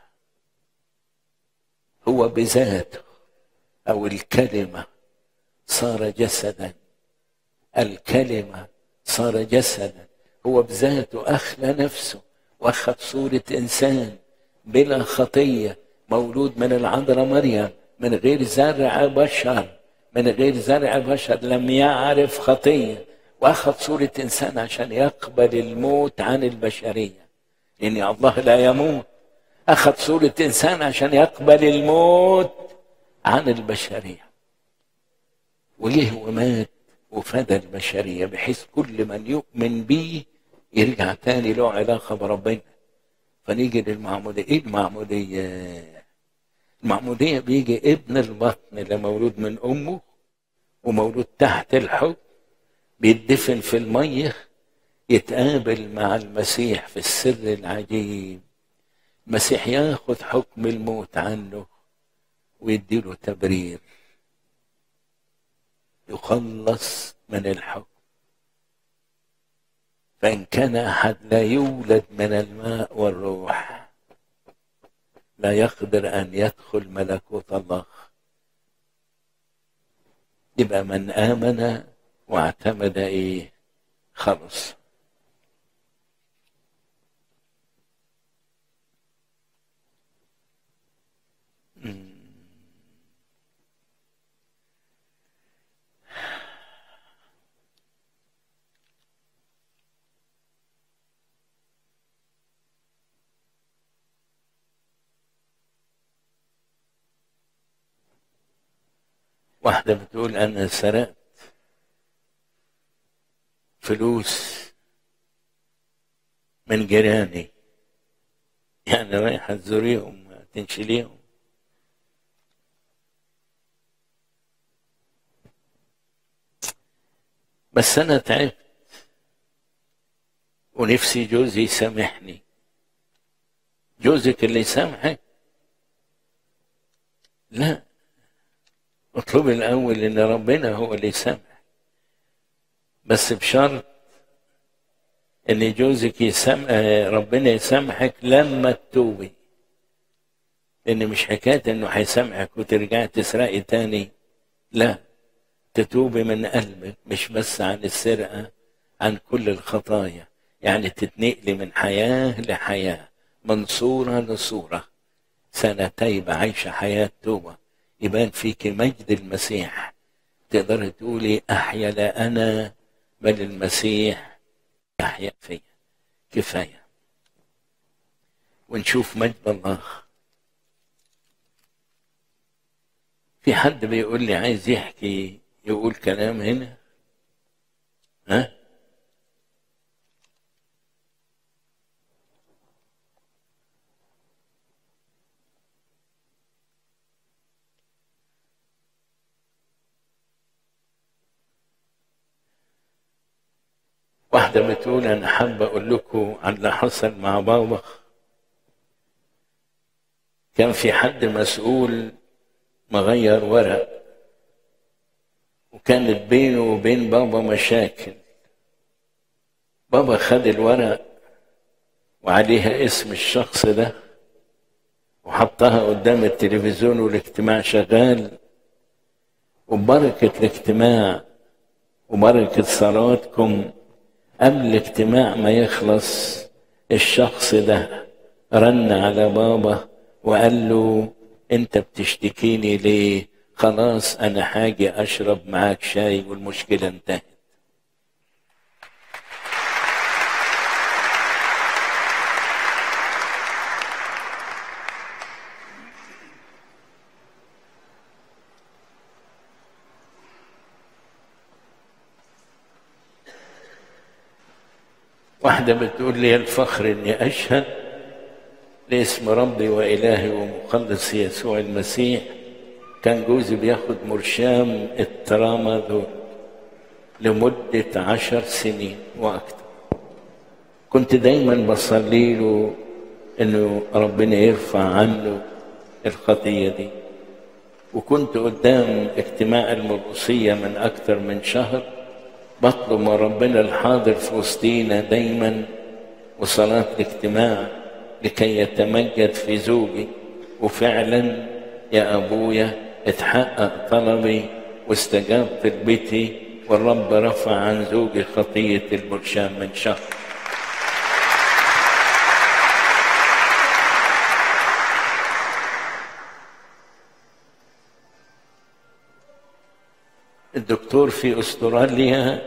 هو بذاته او الكلمه صار جسدا الكلمه صار جسدا هو بذاته اخلى نفسه واخذ صوره انسان بلا خطيه مولود من العذراء مريم من غير زرع بشر من غير زرع بشر لم يعرف خطيه واخذ صوره انسان عشان يقبل الموت عن البشريه لان الله لا يموت اخذ صوره انسان عشان يقبل الموت عن البشريه وجه ومات وفدى البشريه بحيث كل من يؤمن به يرجع تاني له علاقه بربنا فنيجي للمعموديه ايه المعموديه المعموديه بيجي ابن البطن اللي مولود من امه ومولود تحت الحب بيدفن في الميه يتقابل مع المسيح في السر العجيب المسيح ياخد حكم الموت عنه ويديله تبرير يخلص من الحكم فإن كان أحد لا يولد من الماء والروح لا يقدر ان يدخل ملكوت الله يبقى من امن واعتمد ايه خلص واحدة بتقول أنا سرقت فلوس من جيراني يعني رايحة تزوريهم تنشليهم بس أنا تعبت ونفسي جوزي يسامحني جوزك اللي يسامحك لا اطلبي الأول إن ربنا هو اللي يسامح بس بشرط إن جوزك يسامح ربنا يسامحك لما تتوبي لأن مش حكاية إنه هيسامحك وترجعي تسرقي تاني لا تتوبي من قلبك مش بس عن السرقة عن كل الخطايا يعني تتنقلي من حياة لحياة من صورة لصورة سنة تايبة عايشة حياة توبة يبان فيك مجد المسيح تقدر تقولي أحيا لا أنا بل المسيح يحيا فيا كفاية ونشوف مجد الله في حد بيقول لي عايز يحكي يقول كلام هنا ها واحدة بتقول أنا حابة أقول لكم عن اللي حصل مع بابا كان في حد مسؤول مغير ورق وكانت بينه وبين بابا مشاكل بابا خد الورق وعليها اسم الشخص ده وحطها قدام التلفزيون والاجتماع شغال وبركة الاجتماع وبركة صلاتكم قبل الاجتماع ما يخلص الشخص ده رن على بابا وقال له انت بتشتكيني ليه خلاص انا حاجي اشرب معاك شاي والمشكله انتهت واحدة بتقول لي الفخر اني اشهد لاسم ربي والهي ومخلصي يسوع المسيح كان جوزي بياخد مرشام الترامادول لمدة عشر سنين وأكثر كنت دايما بصلي له انه ربنا يرفع عنه الخطية دي وكنت قدام اجتماع المرقصية من أكثر من شهر بطلب من ربنا الحاضر في وسطينا دايما وصلاة الاجتماع لكي يتمجد في زوجي وفعلا يا أبويا اتحقق طلبي واستجاب طلبتي والرب رفع عن زوجي خطية البرشام من شهر الدكتور في استراليا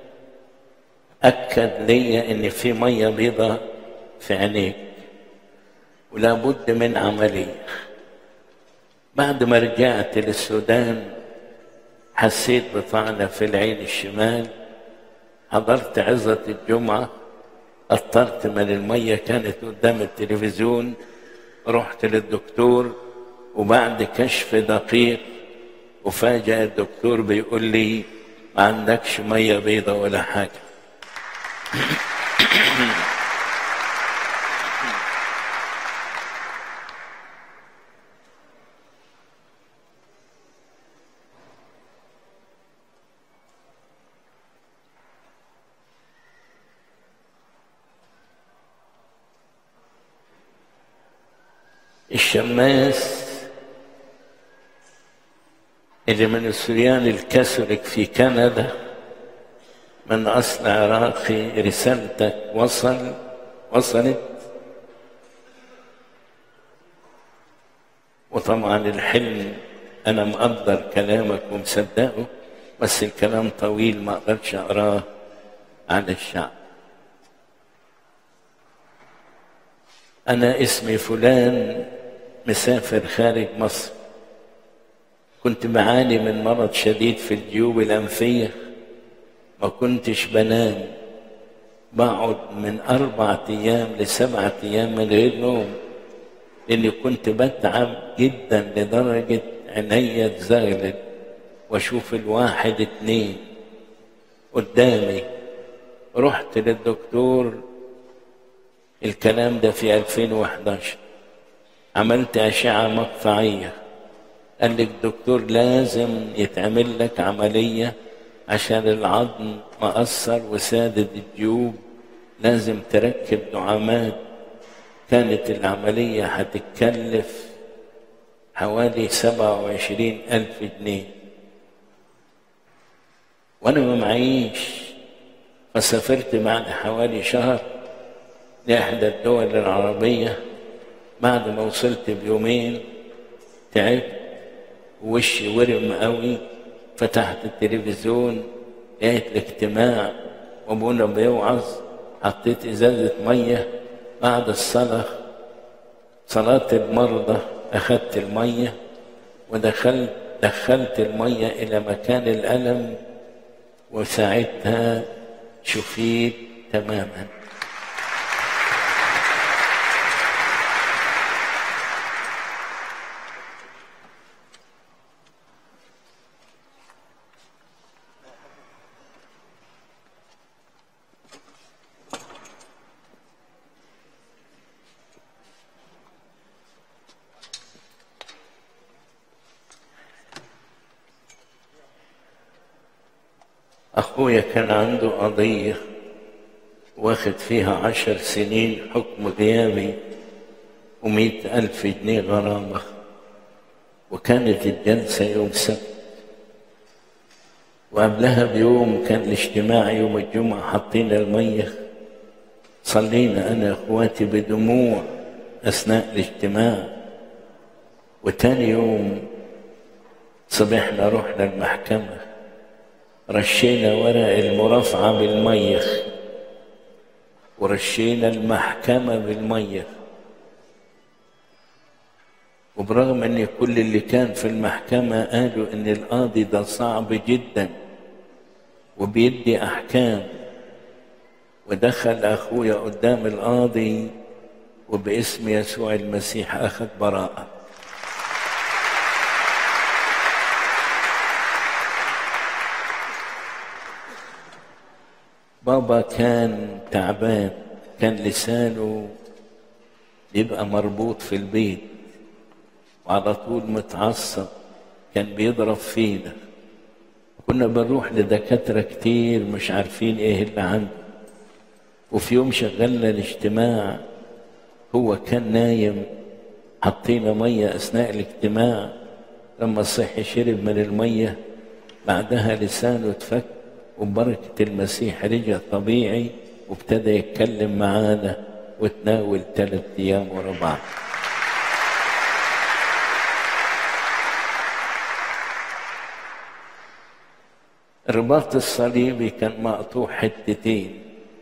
اكد لي ان في ميه بيضاء في عينيك ولا بد من عمليه بعد ما رجعت للسودان حسيت بطعنه في العين الشمال حضرت عظة الجمعة قطرت من المية كانت قدام التلفزيون رحت للدكتور وبعد كشف دقيق وفاجأ الدكتور بيقول لي ما عندكش مية بيضة ولا حاجة الشماس اللي من السوريان الكاثوليك في كندا من أصل عراقي رسالتك وصل وصلت وطبعا الحلم أنا مقدر كلامك ومصدقه بس الكلام طويل ما أقدرش أقراه على الشعب أنا اسمي فلان مسافر خارج مصر كنت بعاني من مرض شديد في الجيوب الأنفية ما كنتش بنام بقعد من أربعة أيام لسبعة أيام من غير نوم لأني كنت بتعب جدا لدرجة عينيا تزغلل وأشوف الواحد اتنين قدامي رحت للدكتور الكلام ده في 2011 عملت أشعة مقطعية قال لي الدكتور لازم يتعمل لك عملية عشان العظم مقصر وسادد الجيوب لازم تركب دعامات كانت العملية هتتكلف حوالي سبعة وعشرين ألف جنيه وأنا ما معيش فسافرت بعد حوالي شهر لإحدى الدول العربية بعد ما وصلت بيومين تعبت ووشي ورم قوي فتحت التلفزيون لقيت الاجتماع وابونا بيوعظ حطيت ازازه ميه بعد الصلاه صلاه المرضى اخذت الميه ودخلت دخلت الميه الى مكان الالم وساعتها شفيت تماما أخويا كان عنده قضية واخد فيها عشر سنين حكم غيابي ومئة ألف جنيه غرامة وكانت الجلسة يوم سبت وقبلها بيوم كان الاجتماع يوم الجمعة حاطين المية صلينا أنا أخواتي بدموع أثناء الاجتماع وتاني يوم صبحنا رحنا المحكمة رشينا ورق المرافعة بالميخ ورشينا المحكمة بالميخ وبرغم ان كل اللي كان في المحكمة قالوا ان القاضي ده صعب جدا وبيدي احكام ودخل اخويا قدام القاضي وباسم يسوع المسيح اخذ براءه بابا كان تعبان كان لسانه يبقى مربوط في البيت وعلى طول متعصب كان بيضرب فينا كنا بنروح لدكاترة كتير مش عارفين ايه اللي عنده وفي يوم شغلنا الاجتماع هو كان نايم حطينا مية أثناء الاجتماع لما صحي شرب من المية بعدها لسانه اتفك وبركة المسيح رجع طبيعي وابتدى يتكلم معانا وتناول ثلاث أيام ورا بعض الرباط الصليبي كان مقطوع حتتين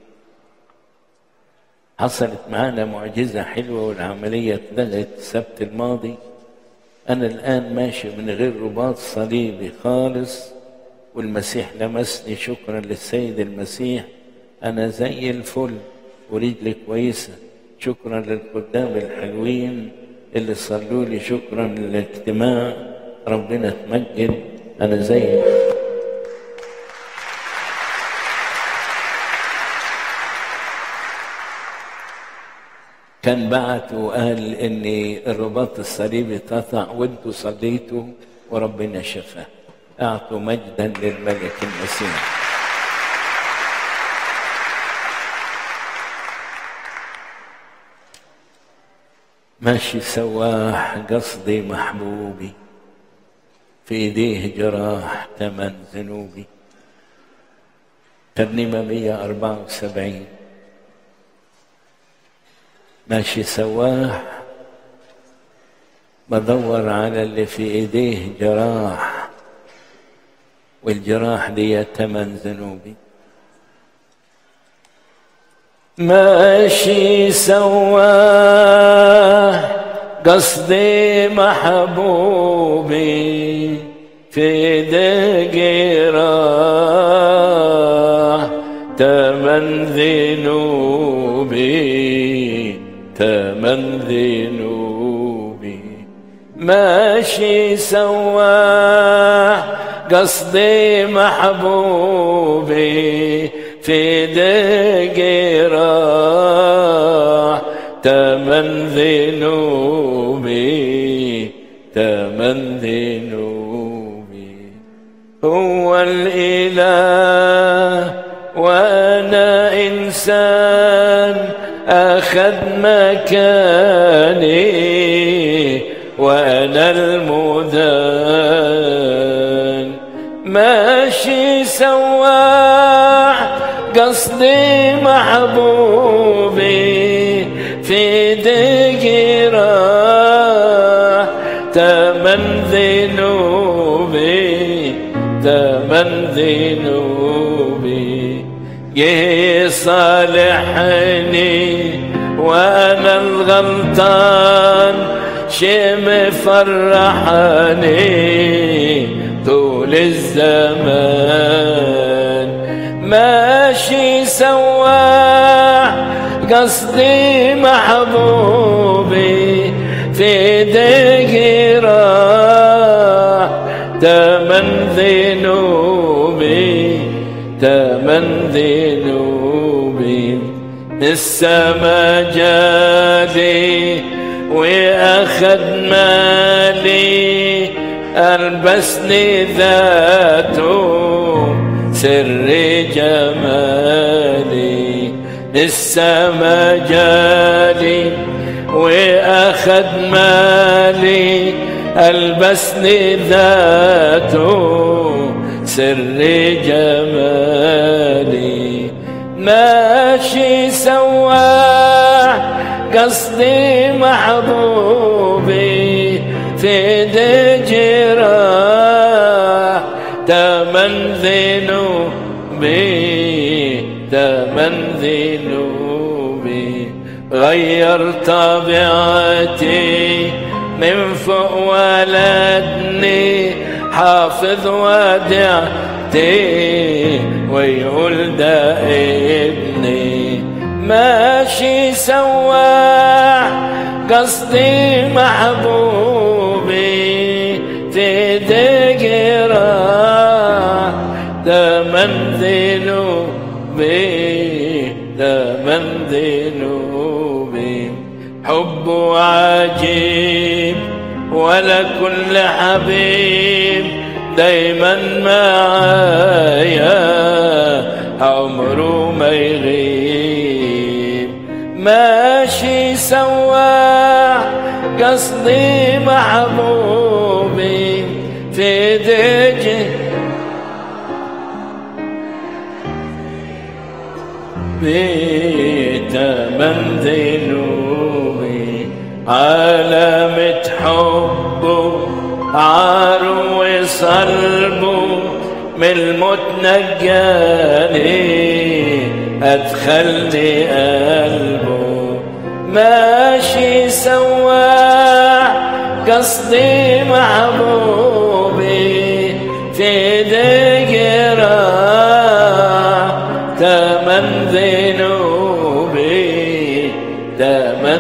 حصلت معانا معجزة حلوة والعملية اتلغت السبت الماضي أنا الآن ماشي من غير رباط صليبي خالص والمسيح لمسني شكرا للسيد المسيح أنا زي الفل ورجلي كويسة شكرا للقدام الحلوين اللي صلوا لي شكرا للاجتماع ربنا تمجد أنا زي كان بعت وقال ان الرباط الصليبي اتقطع وانتوا صليتوا وربنا شفاه اعطوا مجدا للملك المسيح ماشي سواح قصدي محبوبي في ايديه جراح تمن ذنوبي ترنيمة 174 ماشي سواح بدور على اللي في ايديه جراح والجراح دي تمن ذنوبي ماشي سواه قصدي محبوبي في دقيرة تمن ذنوبي تمن ذنوبي ماشي سواه قصدي محبوبي في دقيرة تمن ذنوبي تمن ذنوبي هو الإله وأنا إنسان أخذ مكاني وأنا المدان ماشي سواح قصدي محبوبي في دقيرة تمن ذنوبي تمن ذنوبي يصالحني وانا الغلطان شي مفرحني طول الزمان ماشي سواح قصدي محبوبي في دقيرة تمن ذنوبي تمن ذنوبي السما جالي واخذ مالي البسني ذاته سر جمالي السما جالي واخذ مالي البسني ذاته سر جمالي ماشي سواح قصدي محبوبي في دجرة تمن ذنوبي تمن ذنوبي غير طبيعتي من فوق ولدني حافظ وديعتي ويقول ده ابني ماشي سواح قصدي محبوبي في دقيرة تمن ذنوبي تمن ذنوبي حب عجيب ولا كل حبيب دايما معايا عمره ما يغيب ماشي سواح قصدي محبوبي في دجي بيت من ذنوبي علامة حبه عار وصلبه من الموت نجاني أدخلني قلبه ماشي سواح قصدي محبوبي في دقيرة تمن ذنوبي تمن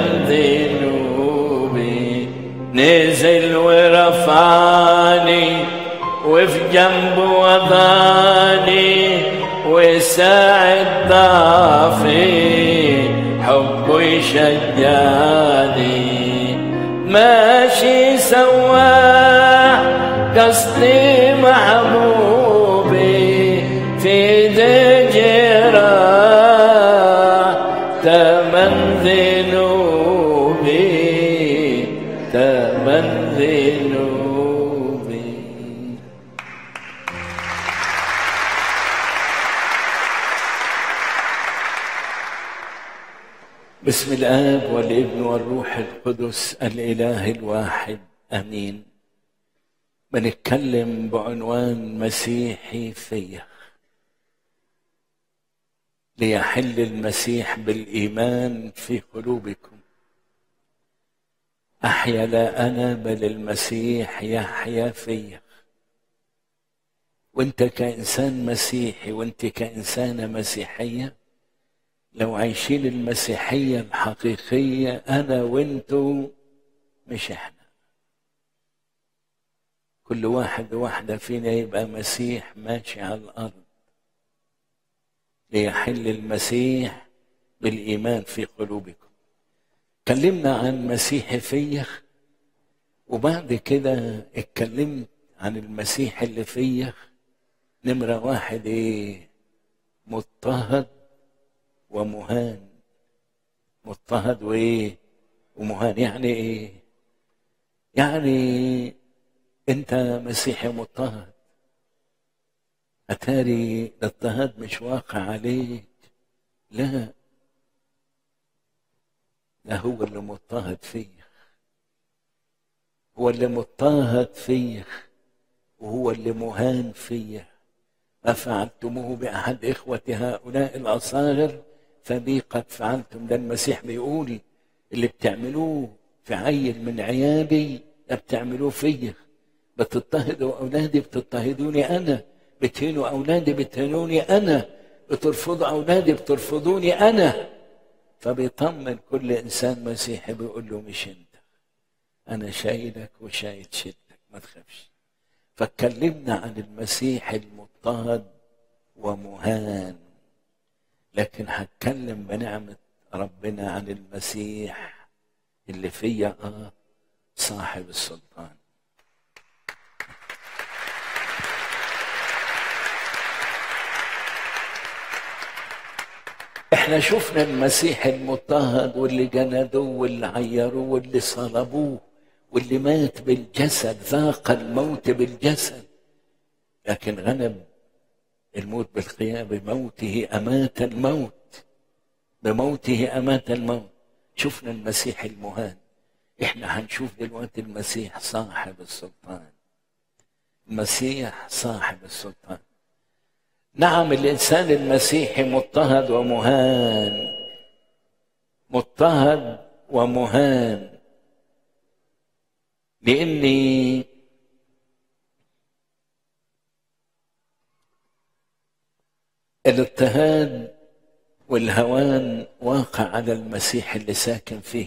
ذنوبي نزل ورفعني وفي جنبه وضعني وساعد ضعفي حبه يشجعني ماشي سواح قصدي محبوبي في دجرة تمن ذنوبي بسم الآب والابن والروح القدس الإله الواحد آمين بنتكلم بعنوان مسيحي فيا ليحل المسيح بالإيمان في قلوبكم أحيا لا أنا بل المسيح يحيا فيا وانت كإنسان مسيحي وانت كإنسانة مسيحية لو عايشين المسيحية الحقيقية أنا وانتو مش احنا كل واحد واحدة فينا يبقى مسيح ماشي على الأرض ليحل المسيح بالإيمان في قلوبكم اتكلمنا عن مسيح فيا وبعد كده اتكلمت عن المسيح اللي فيا نمرة واحد ايه مضطهد ومهان مضطهد وايه ومهان يعني ايه يعني انت مسيحي مضطهد اتاري الاضطهاد مش واقع عليك لا ده هو اللي مضطهد فيا هو اللي مضطهد فيا وهو اللي مهان فيا أفعلتموه بأحد إخوة هؤلاء الأصاغر فبي قد فعلتم ده المسيح بيقول اللي بتعملوه في عيل من عيالي ده بتعملوه فيا بتضطهدوا أولادي بتضطهدوني أنا بتهينوا أولادي بتهينوني أنا بترفضوا أولادي بترفضوني أنا فبيطمن كل إنسان مسيحي بيقول له مش أنت أنا شايلك وشايل شدك ما تخافش فاتكلمنا عن المسيح المضطهد ومهان لكن هتكلم بنعمة ربنا عن المسيح اللي فيا اه صاحب السلطان احنا شفنا المسيح المضطهد واللي جندوه واللي عيروه واللي صلبوه واللي مات بالجسد ذاق الموت بالجسد لكن غلب الموت بالقيام بموته أمات الموت بموته أمات الموت شفنا المسيح المهان احنا هنشوف دلوقتي المسيح صاحب السلطان المسيح صاحب السلطان نعم الإنسان المسيحي مضطهد ومهان مضطهد ومهان لاني الاضطهاد والهوان واقع على المسيح اللي ساكن فيك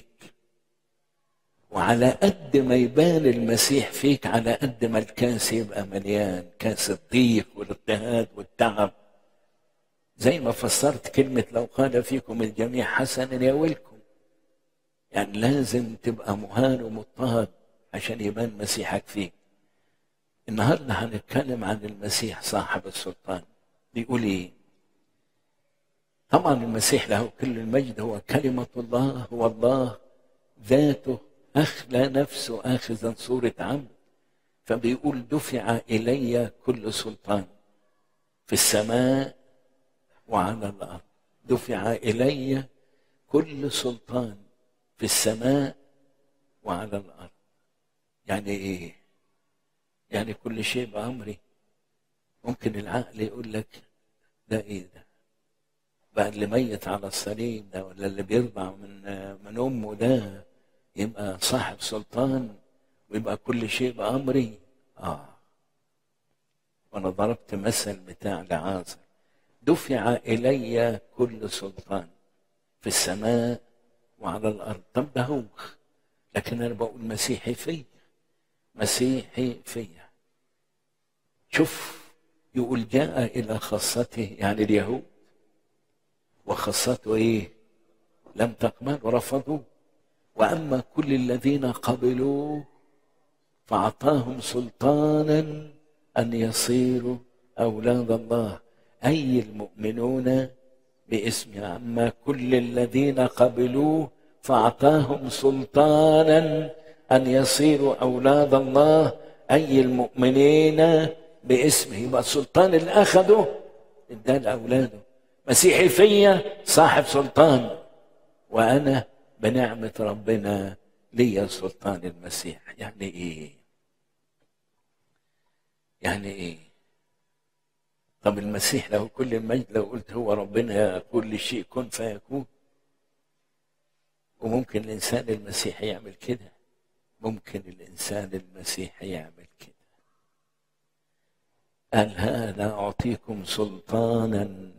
وعلى قد ما يبان المسيح فيك على قد ما الكاس يبقى مليان كاس الضيق والاضطهاد والتعب زي ما فسرت كلمة لو قال فيكم الجميع حسنا يولكم يعني لازم تبقى مهان ومضطهد عشان يبان مسيحك فيك النهارده هنتكلم عن المسيح صاحب السلطان بيقول ايه طبعا المسيح له كل المجد هو كلمة الله هو الله ذاته أخلى نفسه آخذا صورة عبد فبيقول دفع إلي كل سلطان في السماء وعلى الأرض دفع إلي كل سلطان في السماء وعلى الأرض يعني ايه يعني كل شيء بأمري ممكن العقل يقول لك ده ايه ده بقى اللي ميت على الصليب ده ولا اللي بيرضع من من امه ده يبقى صاحب سلطان ويبقى كل شيء بأمري اه وانا ضربت مثل بتاع لعازر دفع الي كل سلطان في السماء وعلى الارض طب ده هو لكن انا بقول مسيحي فيا مسيحي فيا شوف يقول جاء الى خاصته يعني اليهود وخاصته ايه لم تقبل ورفضوه واما كل الذين قبلوه فاعطاهم سلطانا ان يصيروا اولاد الله اي المؤمنون باسمه اما كل الذين قبلوه فاعطاهم سلطانا ان يصيروا اولاد الله اي المؤمنين باسمه يبقى السلطان اللي اخذه اداه لاولاده مسيحي فيا صاحب سلطان وأنا بنعمة ربنا ليا سلطان المسيح يعني إيه يعني إيه طب المسيح له كل المجد لو قلت هو ربنا يقول لشيء كن فيكون وممكن الإنسان المسيحي يعمل كده ممكن الإنسان المسيحي يعمل كده قال هذا أعطيكم سلطانا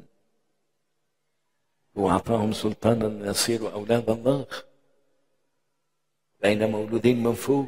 وأعطاهم سلطانا أن يصيروا أولاد الله بين مولودين من فوق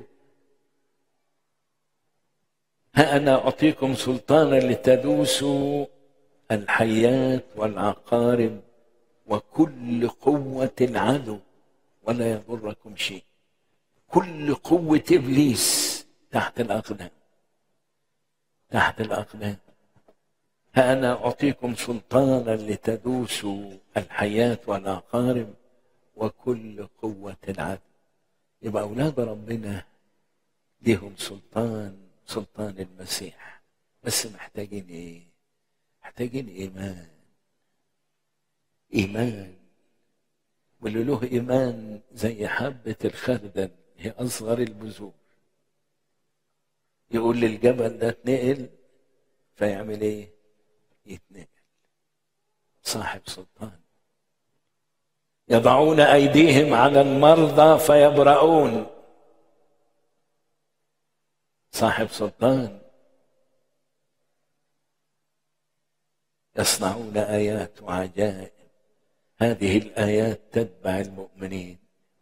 ها أنا أعطيكم سلطانا لتدوسوا الحيات والعقارب وكل قوة العدو ولا يضركم شيء كل قوة إبليس تحت الأقدام تحت الأقدام ها أنا أعطيكم سلطانا لتدوسوا الحياة والعقارب وكل قوة العدل يبقى أولاد ربنا ليهم سلطان سلطان المسيح بس محتاجين إيه؟ محتاجين إيمان إيمان واللي له إيمان زي حبة الخردل هي أصغر البذور يقول للجبل ده اتنقل فيعمل ايه يتنقل صاحب سلطان يضعون ايديهم على المرضى فيبرؤون صاحب سلطان يصنعون ايات وعجائب هذه الايات تتبع المؤمنين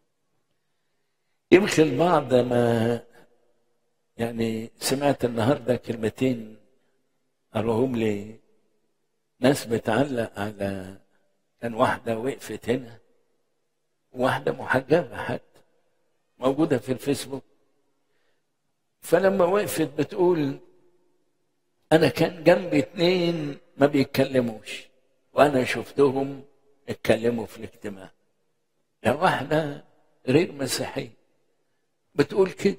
يمكن بعض ما يعني سمعت النهارده كلمتين قالوهم لي ناس بتعلق على كان واحده وقفت هنا واحده محجبه حتى موجوده في الفيسبوك فلما وقفت بتقول انا كان جنبي اتنين ما بيتكلموش وانا شفتهم اتكلموا في الاجتماع يا واحده غير مسيحيه بتقول كده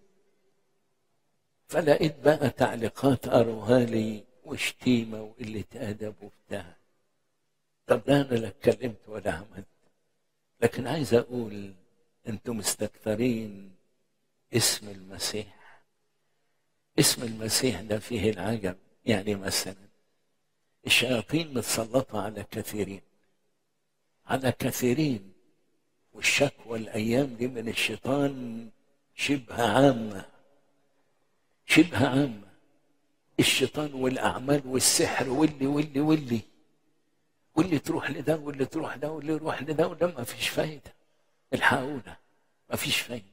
فلقيت بقى تعليقات قروها لي وشتيمة وقلة أدب وبتاع طب ده أنا لا اتكلمت ولا عملت لكن عايز أقول أنتم مستكثرين اسم المسيح اسم المسيح ده فيه العجب يعني مثلا الشياطين متسلطة على كثيرين على كثيرين والشكوى الأيام دي من الشيطان شبه عامة شبه عامة الشيطان والأعمال والسحر واللي واللي واللي واللي تروح لده واللي تروح ده واللي يروح لده وده ما فيش فايدة الحقونا ما فيش فايدة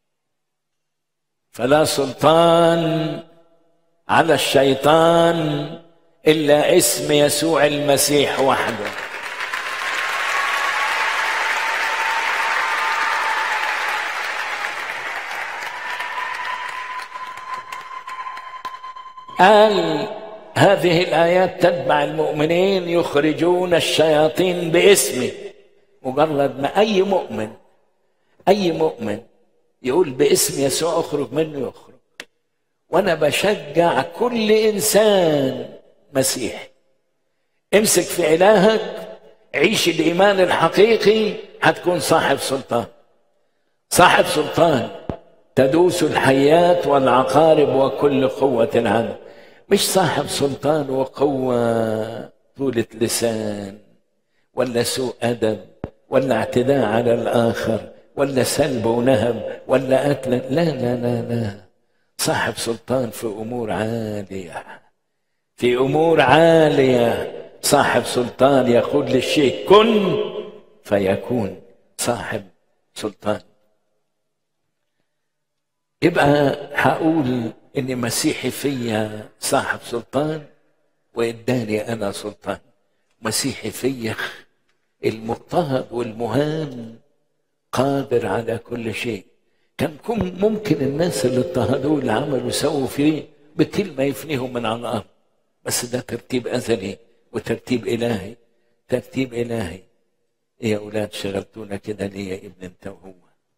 فلا سلطان على الشيطان إلا اسم يسوع المسيح وحده قال هذه الآيات تتبع المؤمنين يخرجون الشياطين باسمي مجرد ما أي مؤمن أي مؤمن يقول باسم يسوع اخرج منه يخرج وأنا بشجع كل إنسان مسيحي امسك في إلهك عيش الإيمان الحقيقي هتكون صاحب سلطان صاحب سلطان تدوس الحيات والعقارب وكل قوة العدل مش صاحب سلطان وقوة طولة لسان ولا سوء أدب ولا اعتداء على الآخر ولا سلب ونهب ولا قتل لا لا لا لا صاحب سلطان في أمور عالية في أمور عالية صاحب سلطان يقول للشيء كن فيكون صاحب سلطان يبقى هقول ان مسيحي فيا صاحب سلطان واداني انا سلطان مسيحي فيا المضطهد والمهان قادر على كل شيء كان ممكن الناس اللي اضطهدوه اللي عملوا سووا فيه بكلمه يفنيهم من على الارض بس ده ترتيب ازلي وترتيب الهي ترتيب الهي إيه يا اولاد شغلتونا كده ليه يا ابن انت وهو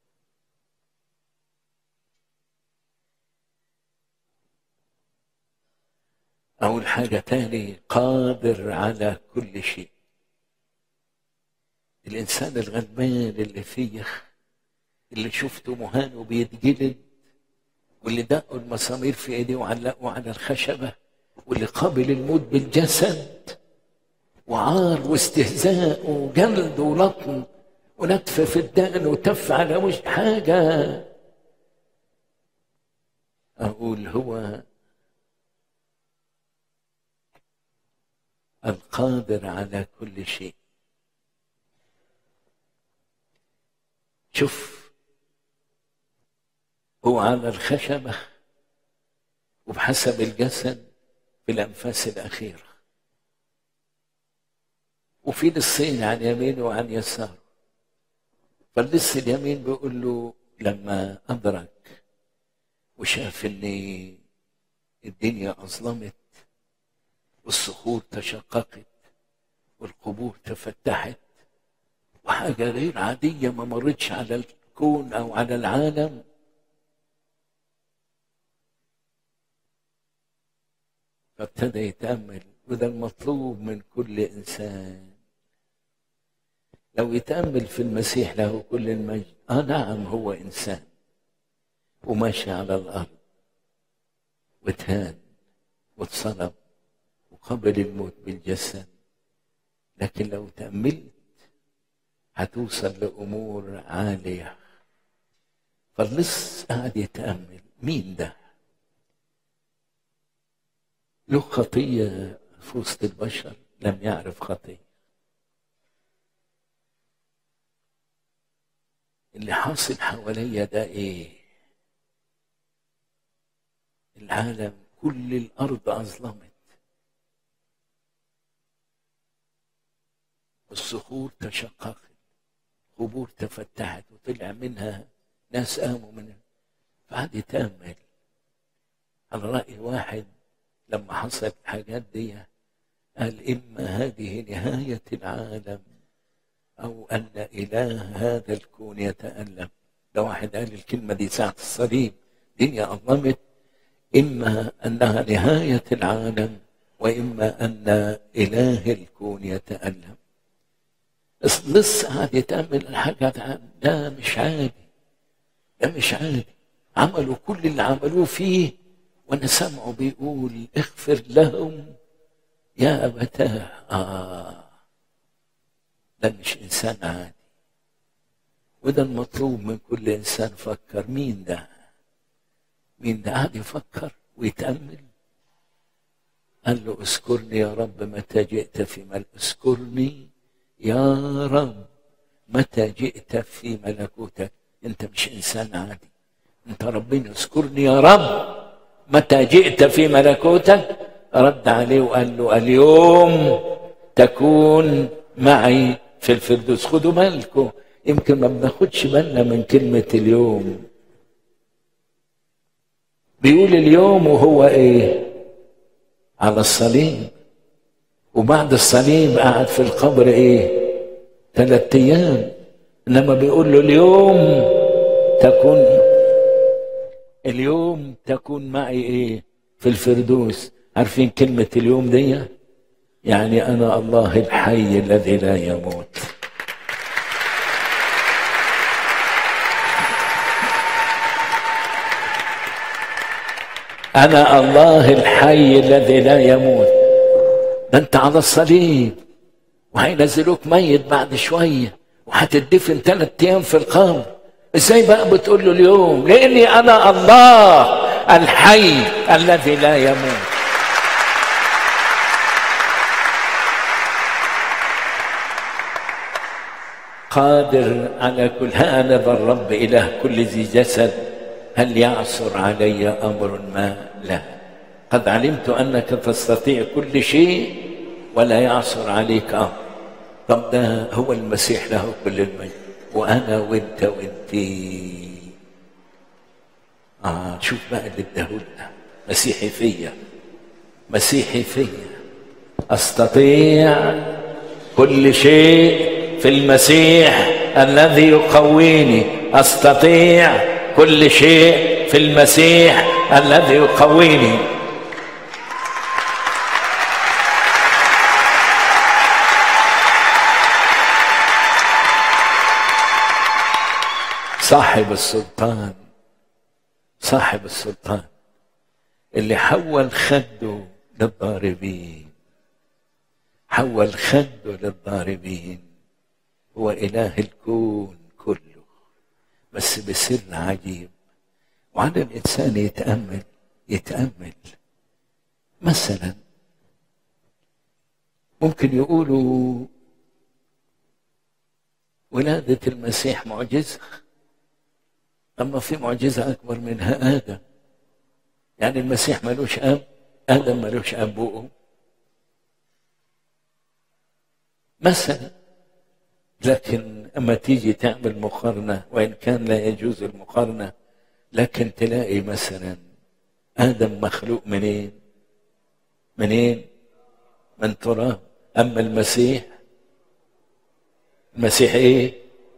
أول حاجة تاني قادر على كل شيء الانسان الغلبان اللي فيه اللي شفته مهان وبيتجلد واللي دقوا المسامير في ايديه وعلقوا على الخشبه واللي قابل الموت بالجسد وعار واستهزاء وجلد ولطم ونتف في الدقن وتف على وش حاجه اقول هو القادر على كل شيء شوف هو على الخشبة وبحسب الجسد في الأنفاس الأخيرة وفي للصين عن يمينه وعن يساره فاللص اليمين بيقول له لما أدرك وشاف إن الدنيا أظلمت والصخور تشققت والقبور تفتحت وحاجة غير عادية ما مرتش على الكون أو على العالم فابتدى يتأمل وده المطلوب من كل إنسان لو يتأمل في المسيح له كل المجد آه نعم هو إنسان وماشي على الأرض وتهان واتصلب وقبل الموت بالجسد لكن لو تأملت هتوصل لأمور عالية فاللص قاعد يتأمل مين ده له خطية في وسط البشر لم يعرف خطية اللي حاصل حواليا ده ايه العالم كل الارض اظلمت الصخور تشققت قبور تفتحت وطلع منها ناس قاموا منها فقعد يتامل على راي واحد لما حصلت الحاجات دي قال اما هذه نهايه العالم او ان اله هذا الكون يتالم ده واحد قال الكلمه دي ساعه الصليب الدنيا اظلمت اما انها نهايه العالم واما ان اله الكون يتالم لص قعد يتامل الحاجات عن ده مش عادي ده مش عادي عملوا كل اللي عملوه فيه وانا سامعه بيقول اغفر لهم يا ابتاه اه ده مش انسان عادي وده المطلوب من كل انسان فكر مين ده مين ده قاعد يفكر ويتامل قال له اذكرني يا رب متى جئت في مل اذكرني يا رب متى جئت في ملكوتك انت مش انسان عادي انت ربنا اذكرني يا رب متى جئت في ملكوتك رد عليه وقال له اليوم تكون معي في الفردوس خدوا بالكم يمكن ما بناخدش بالنا من كلمة اليوم بيقول اليوم وهو ايه على الصليب وبعد الصليب قعد في القبر ايه ثلاثة ايام انما بيقول له اليوم تكون اليوم تكون معي ايه في الفردوس عارفين كلمة اليوم دي يعني انا الله الحي الذي لا يموت انا الله الحي الذي لا يموت ده انت على الصليب وهينزلوك ميت بعد شويه وهتدفن ثلاث ايام في القبر ازاي بقى بتقول له اليوم لاني انا الله الحي الذي لا يموت قادر على كل هذا الرب اله كل ذي جسد هل يعثر علي امر ما لا قد علمت انك تستطيع كل شيء ولا يعثر عليك امر طب ده هو المسيح له كل المجد وانا وانت وانتي اه شوف بقى اللي اداهولنا مسيحي فيا مسيحي فيا استطيع كل شيء في المسيح الذي يقويني استطيع كل شيء في المسيح الذي يقويني صاحب السلطان صاحب السلطان اللي حول خده للضاربين حول خده للضاربين هو إله الكون كله بس بسر عجيب وعلى الإنسان يتأمل يتأمل مثلا ممكن يقولوا ولادة المسيح معجزة أما في معجزة أكبر منها آدم يعني المسيح ملوش أب آدم ملوش أب وأم مثلا لكن أما تيجي تعمل مقارنة وإن كان لا يجوز المقارنة لكن تلاقي مثلا آدم مخلوق منين؟ منين؟ من تراب أما المسيح المسيح إيه؟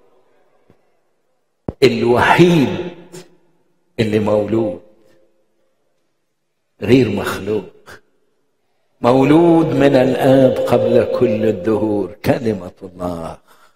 الوحيد اللي مولود غير مخلوق مولود من الآب قبل كل الدهور كلمة الله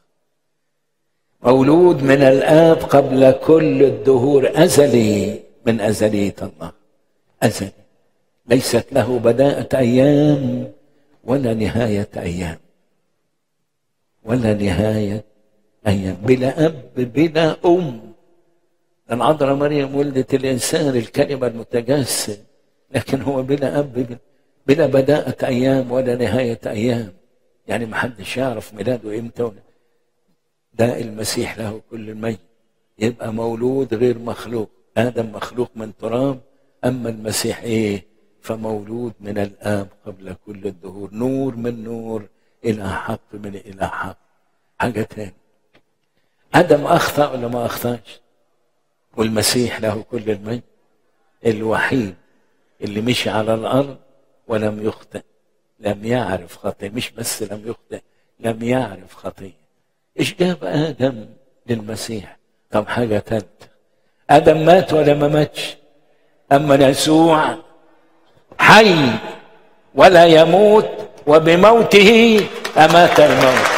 مولود من الآب قبل كل الدهور أزلي من أزلية الله أزلي ليست له بداءة أيام ولا نهاية أيام ولا نهاية أيام بلا أب بلا أم العذراء مريم ولدت الإنسان الكلمة المتجسد لكن هو بلا أب بلا, بلا بداءة أيام ولا نهاية أيام يعني ما حدش يعرف ميلاده إمتى ولا ده المسيح له كل المجد يبقى مولود غير مخلوق آدم مخلوق من تراب أما المسيح إيه فمولود من الآب قبل كل الدهور نور من نور إلى حق من إلى حق حاجة تاني آدم أخطأ ولا ما أخطأش والمسيح له كل المجد الوحيد اللي مشي على الأرض ولم يخطئ لم يعرف خطية مش بس لم يخطئ لم يعرف خطية إيش جاب آدم للمسيح طب حاجة ثالثة آدم مات ولا ما ماتش أما يسوع حي ولا يموت وبموته أمات الموت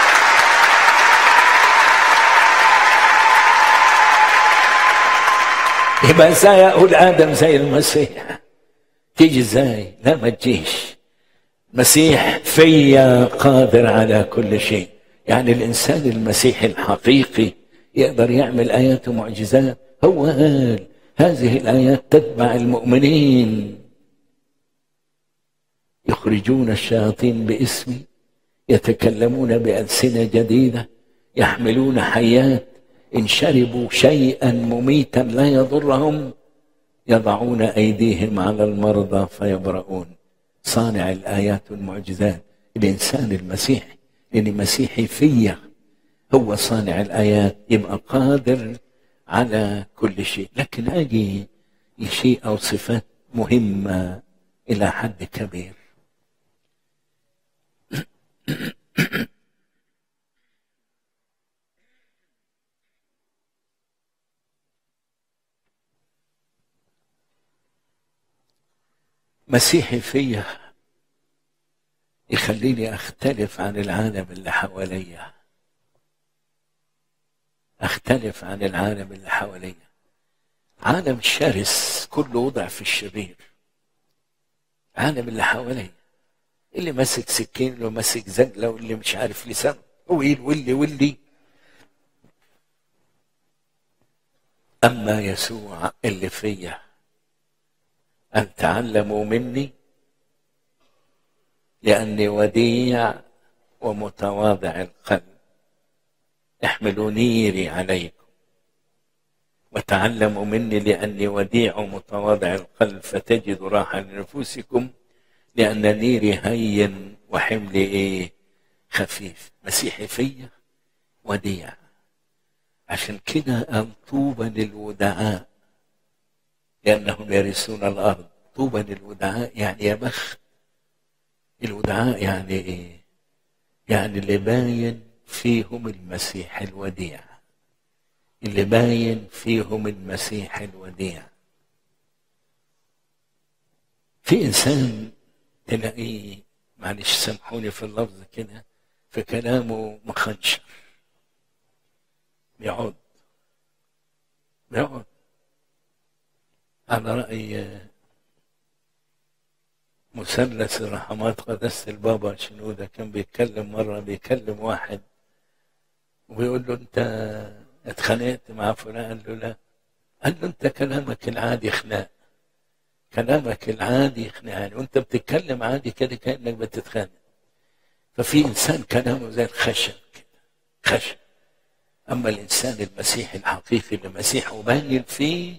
يبقى ازاي اقول ادم زي المسيح تيجي ازاي لا ما تجيش مسيح فيا قادر على كل شيء يعني الانسان المسيحي الحقيقي يقدر يعمل ايات ومعجزات هو قال هذه الايات تتبع المؤمنين يخرجون الشياطين باسمي يتكلمون بألسنة جديدة يحملون حيات إن شربوا شيئا مميتا لا يضرهم يضعون أيديهم على المرضى فيبرؤون صانع الآيات والمعجزات الإنسان المسيحي لأن المسيحي فيا هو صانع الآيات يبقى قادر على كل شيء لكن أجي لشيء أو صفات مهمة إلى حد كبير مسيحي فيا يخليني اختلف عن العالم اللي حواليا اختلف عن العالم اللي حواليا عالم شرس كله وضع في الشرير عالم اللي حواليا اللي ماسك سكين اللي ماسك زجله واللي مش عارف لسان طويل واللي واللي اما يسوع اللي فيا أن تعلموا مني لأني وديع ومتواضع القلب احملوا نيري عليكم وتعلموا مني لأني وديع ومتواضع القلب فتجدوا راحة لنفوسكم لأن نيري هين وحملي إيه خفيف مسيحي فيا وديع عشان كده قال طوبى للودعاء لأنهم يرثون الأرض طوبى للودعاء يعني يا بخت الودعاء يعني إيه؟ يعني اللي باين فيهم المسيح الوديع اللي باين فيهم المسيح الوديع في إنسان تلاقيه معلش سامحوني في اللفظ كده في كلامه مخنشر بيعض بيقعد على رأي مثلث الرحمات قداسة البابا شنودة كان بيتكلم مرة بيكلم واحد وبيقول له أنت اتخانقت مع فلان قال له لا قال له أنت كلامك العادي خناق كلامك العادي خناقاني وأنت بتتكلم عادي كده كأنك بتتخانق ففي إنسان كلامه زي الخشب كده خشب أما الإنسان المسيحي الحقيقي اللي مسيحه باين فيه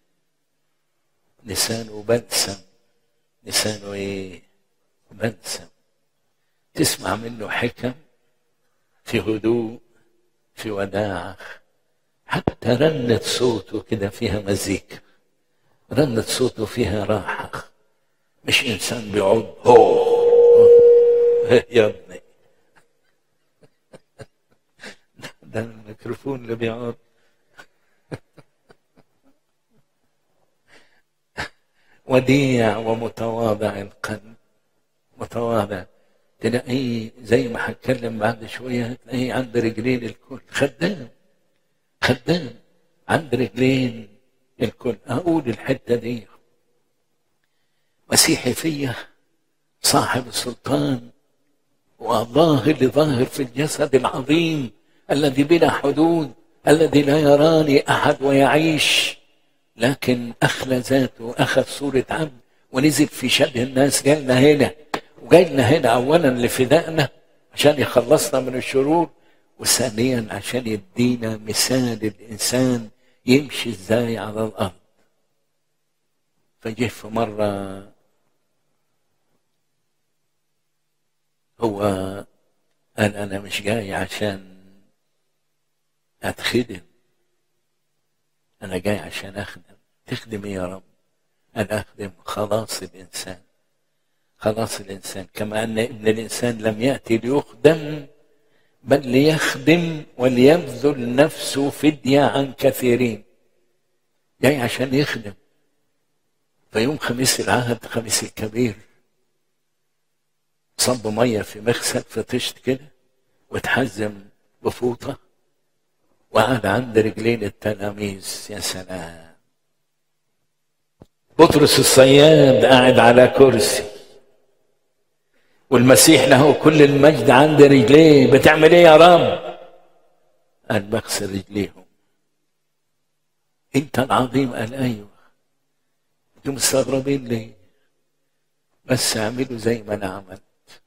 لسانه بلسم لسانه ايه بلسم تسمع منه حكم في هدوء في وداعة حتى رنة صوته كده فيها مزيكا رنة صوته فيها راحة مش إنسان بيقعد هو يا ابني ده الميكروفون اللي بيقعد وديع ومتواضع القلب متواضع تلاقيه زي ما هتكلم بعد شويه تلاقيه عند رجلين الكل خدام خدام عند رجلين الكل اقول الحته دي مسيحي فيا صاحب السلطان والله اللي ظاهر في الجسد العظيم الذي بلا حدود الذي لا يراني احد ويعيش لكن اخلى ذاته اخذ صوره عبد ونزل في شبه الناس جاي لنا هنا وجاي لنا هنا اولا لفدائنا عشان يخلصنا من الشرور وثانيا عشان يدينا مثال الانسان يمشي ازاي على الارض فجه في مره هو قال انا مش جاي عشان اتخدم انا جاي عشان اخدم تخدم ايه يا رب انا اخدم خلاص الانسان خلاص الانسان كما ان ابن الانسان لم ياتي ليخدم بل ليخدم وليبذل نفسه فدية عن كثيرين جاي عشان يخدم فيوم خميس العهد خميس الكبير صب ميه في مغسل في طشت كده وتحزم بفوطه وقعد عند رجلين التلاميذ يا سلام بطرس الصياد قاعد على كرسي والمسيح له كل المجد عند رجليه بتعمل ايه يا رب قال بغسل رجليهم انت العظيم قال ايوه انتم مستغربين ليه بس اعملوا زي ما انا عملت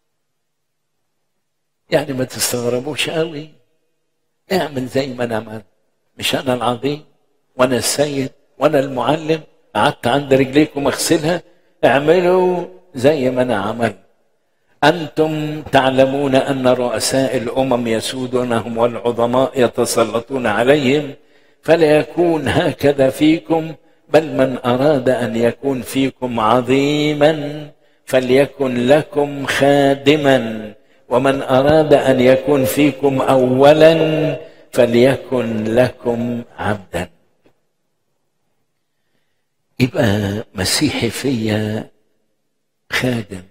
يعني ما تستغربوش قوي اعمل زي ما انا عملت مش انا العظيم وانا السيد وانا المعلم قعدت عند رجليكم اغسلها اعملوا زي ما انا عملت انتم تعلمون ان رؤساء الامم يسودونهم والعظماء يتسلطون عليهم فلا يكون هكذا فيكم بل من اراد ان يكون فيكم عظيما فليكن لكم خادما ومن اراد ان يكون فيكم اولا فليكن لكم عبدا يبقى مسيحي فيا خادم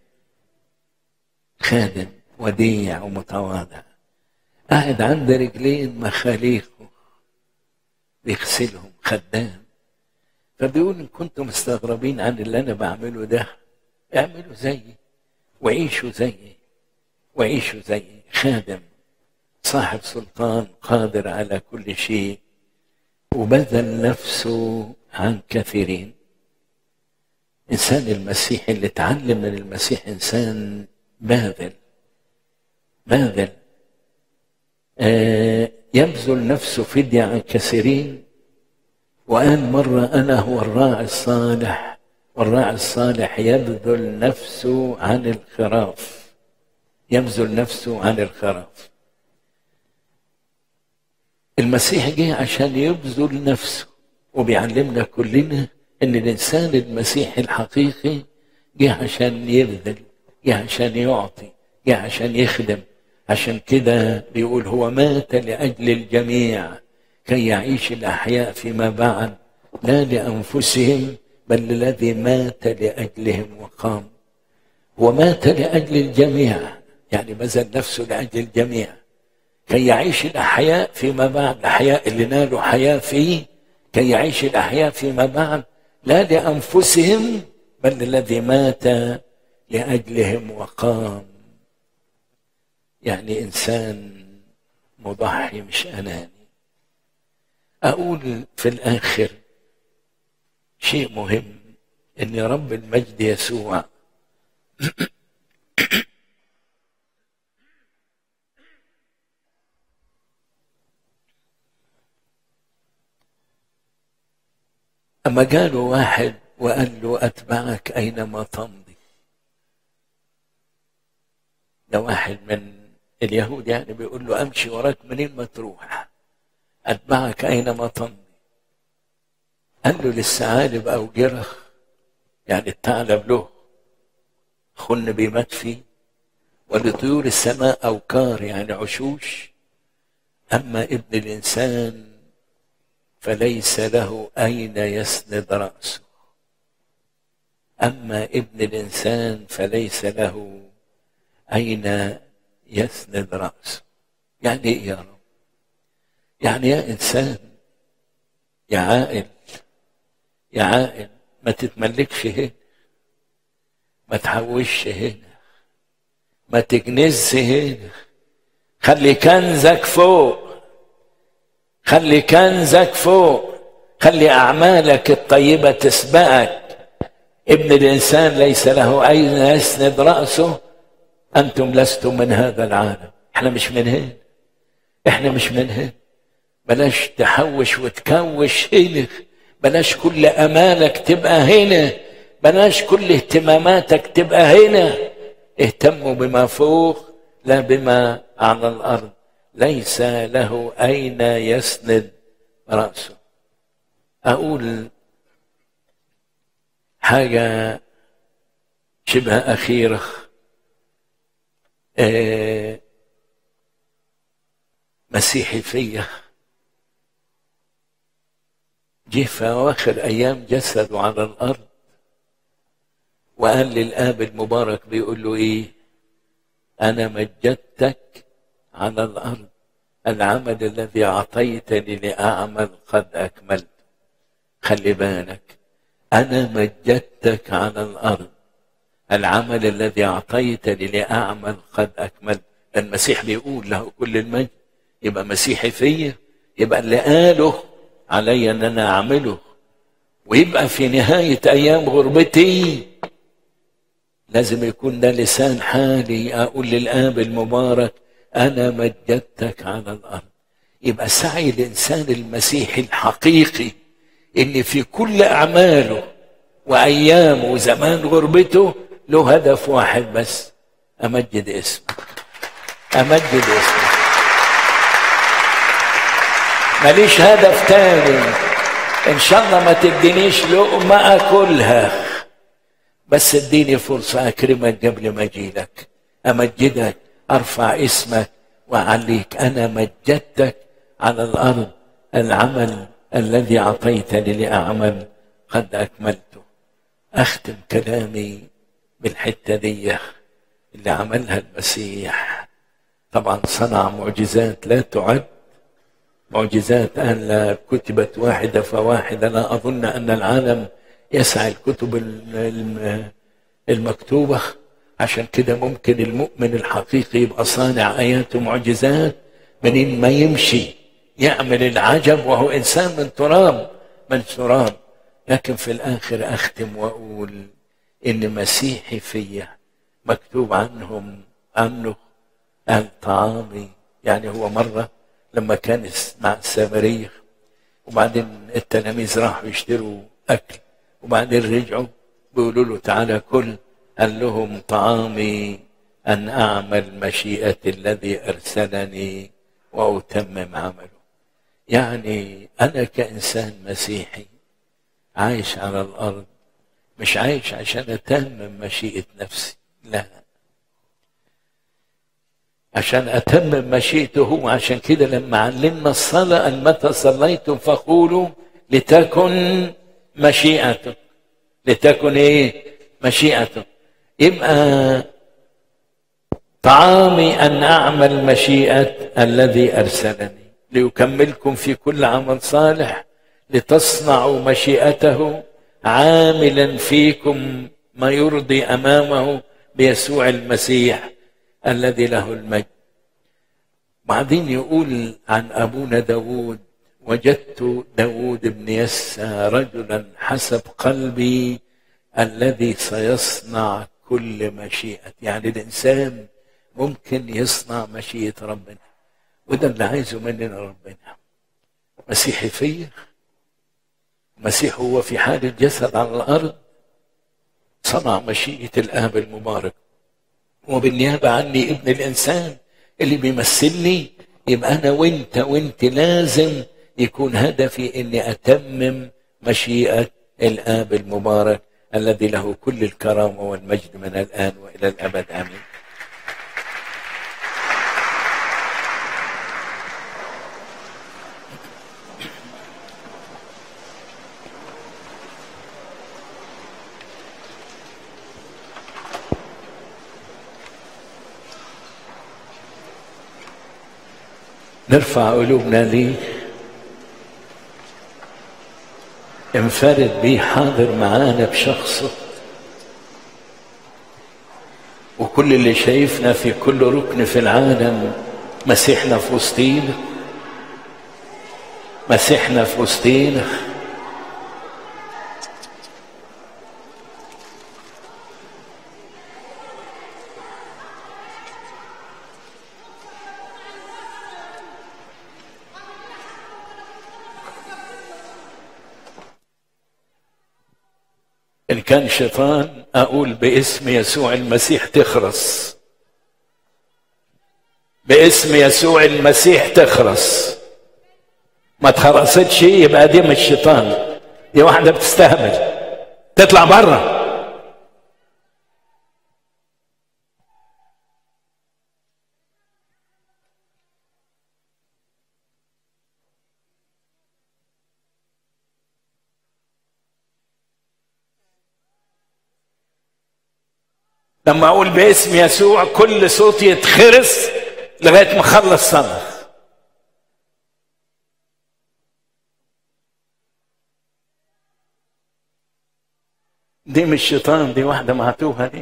خادم وديع ومتواضع قاعد عند رجلين مخاليقه بيغسلهم خدام فبيقول ان كنتم مستغربين عن اللي انا بعمله ده اعملوا زيي وعيشوا زيي وعيشوا زيي خادم صاحب سلطان قادر على كل شيء وبذل نفسه عن كثيرين انسان المسيح اللي اتعلم من المسيح انسان باذل باذل آه يبذل نفسه فدية عن كثيرين وقال مرة أنا هو الراعي الصالح والراعي الصالح يبذل نفسه عن الخراف يبذل نفسه عن الخراف المسيح جه عشان يبذل نفسه وبيعلمنا كلنا ان الانسان المسيحي الحقيقي جه عشان يبذل جه عشان يعطي جه عشان يخدم عشان كده بيقول هو مات لاجل الجميع كي يعيش الاحياء فيما بعد لا لانفسهم بل الذي مات لاجلهم وقام هو مات لاجل الجميع يعني بذل نفسه لاجل الجميع كي يعيش الاحياء فيما بعد الاحياء اللي نالوا حياه فيه كي يعيش الأحياء فيما بعد لا لأنفسهم بل الذي مات لأجلهم وقام يعني إنسان مضحي مش أناني أقول في الآخر شيء مهم إن رب المجد يسوع أما جاله واحد وقال له أتبعك أينما تمضي ده واحد من اليهود يعني بيقول له أمشي وراك منين ما تروح أتبعك أينما تمضي قال له للثعالب أو جرخ يعني الثعلب له خن بيمات فيه ولطيور السماء أوكار يعني عشوش أما ابن الإنسان فليس له أين يسند رأسه أما ابن الإنسان فليس له أين يسند رأسه يعني إيه يا رب يعني يا إنسان يا عائل يا عائل ما تتملكش هنا ما تحوش هنا ما تكنز هنا خلي كنزك فوق خلي كنزك فوق خلي أعمالك الطيبة تسبقك ابن الإنسان ليس له أين يسند رأسه أنتم لستم من هذا العالم احنا مش من هنا احنا مش من هنا بلاش تحوش وتكوش هنا بلاش كل أمالك تبقى هنا بلاش كل اهتماماتك تبقى هنا اهتموا بما فوق لا بما على الأرض ليس له أين يسند رأسه أقول حاجة شبه أخيرة آه مسيحي فيا جه في أواخر أيام جسده على الأرض وقال للآب المبارك بيقول له إيه أنا مجدتك على الأرض العمل الذي أعطيتني لأعمل قد أكملت خلي بالك أنا مجدتك على الأرض العمل الذي أعطيتني لأعمل قد أكملت المسيح بيقول له كل المجد يبقى مسيحي فيا يبقى اللي قاله علي أن أنا أعمله ويبقى في نهاية أيام غربتي لازم يكون ده لسان حالي أقول للآب المبارك أنا مجدتك على الأرض يبقى سعي الإنسان المسيحي الحقيقي إن في كل أعماله وأيامه وزمان غربته له هدف واحد بس أمجد اسمك أمجد اسمك ماليش هدف تاني إن شاء الله ما تدينيش لقمة أكلها بس اديني فرصة أكرمك قبل ما أجيلك أمجدك أرفع اسمك وأعليك أنا مجدتك على الأرض العمل الذي أعطيتني لأعمل قد أكملته أختم كلامي بالحتة دي اللي عملها المسيح طبعا صنع معجزات لا تعد معجزات أن كتبت واحدة فواحدة لا أظن أن العالم يسعى الكتب المكتوبة عشان كده ممكن المؤمن الحقيقي يبقى صانع آيات ومعجزات منين ما يمشي يعمل العجب وهو إنسان من تراب من تراب لكن في الآخر أختم وأقول إن مسيحي فيا مكتوب عنهم عنه قال طعامي يعني هو مرة لما كان مع السامرية وبعدين التلاميذ راحوا يشتروا أكل وبعدين رجعوا بيقولوا له تعالى كل قال لهم طعامي أن أعمل مشيئة الذي أرسلني وأتمم عمله يعني أنا كإنسان مسيحي عايش على الأرض مش عايش عشان أتمم مشيئة نفسي لا عشان أتمم مشيئته هو عشان كده لما علمنا الصلاة أن متى صليتم فقولوا لتكن مشيئتك لتكن إيه مشيئتك يبقى طعامي أن أعمل مشيئة الذي أرسلني ليكملكم في كل عمل صالح لتصنعوا مشيئته عاملا فيكم ما يرضي امامه بيسوع المسيح الذي له المجد بعدين يقول عن ابونا داود وجدت داود بن يسى رجلا حسب قلبي الذي سيصنع كل مشيئة يعني الإنسان ممكن يصنع مشيئة ربنا وده اللي عايزه مننا ربنا مسيحي فيه مسيح هو في حال الجسد على الأرض صنع مشيئة الآب المبارك وبالنيابة عني ابن الإنسان اللي بيمثلني يبقى أنا وأنت وأنت لازم يكون هدفي إني أتمم مشيئة الآب المبارك الذي له كل الكرامة والمجد من الآن وإلى الأبد آمين نرفع قلوبنا ليه انفرد بيه حاضر معانا بشخصه وكل اللي شايفنا في كل ركن في العالم مسيحنا في وسطينا مسيحنا في وسطينا إن كان شيطان أقول باسم يسوع المسيح تخرس باسم يسوع المسيح تخرس ما تخرستش يبقى دي مش شيطان دي واحدة بتستهبل تطلع بره لما اقول باسم يسوع كل صوت يتخرس لغايه ما اخلص صنخ دي مش شيطان دي واحده معتوهه دي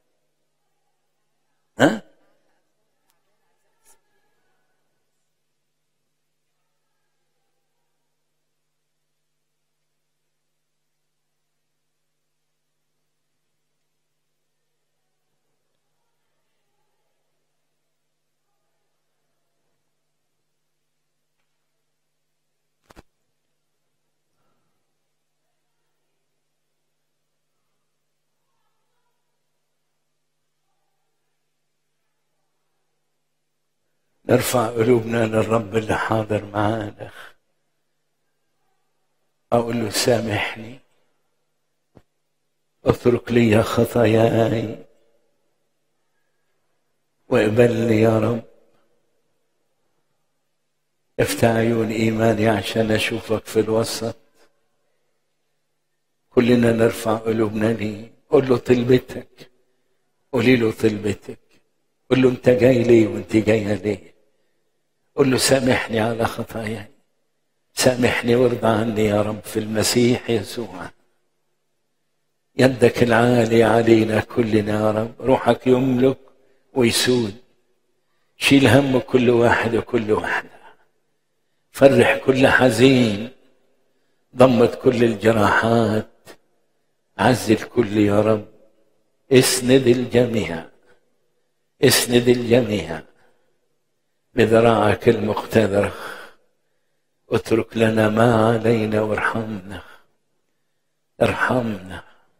ها نرفع قلوبنا للرب اللي حاضر معانا أقول له سامحني اترك لي خطاياي واقبلني يا رب افتح عيون ايماني عشان اشوفك في الوسط كلنا نرفع قلوبنا ليه قول له طلبتك قولي له طلبتك قول له انت جاي ليه وانت جايه ليه قل له سامحني على خطاياي سامحني وارضى عني يا رب في المسيح يسوع يدك العالي علينا كلنا يا رب روحك يملك ويسود شيل هم كل واحد وكل واحدة فرح كل حزين ضمت كل الجراحات عز الكل يا رب اسند الجميع اسند الجميع بذراعك المقتدرة اترك لنا ما علينا وارحمنا ارحمنا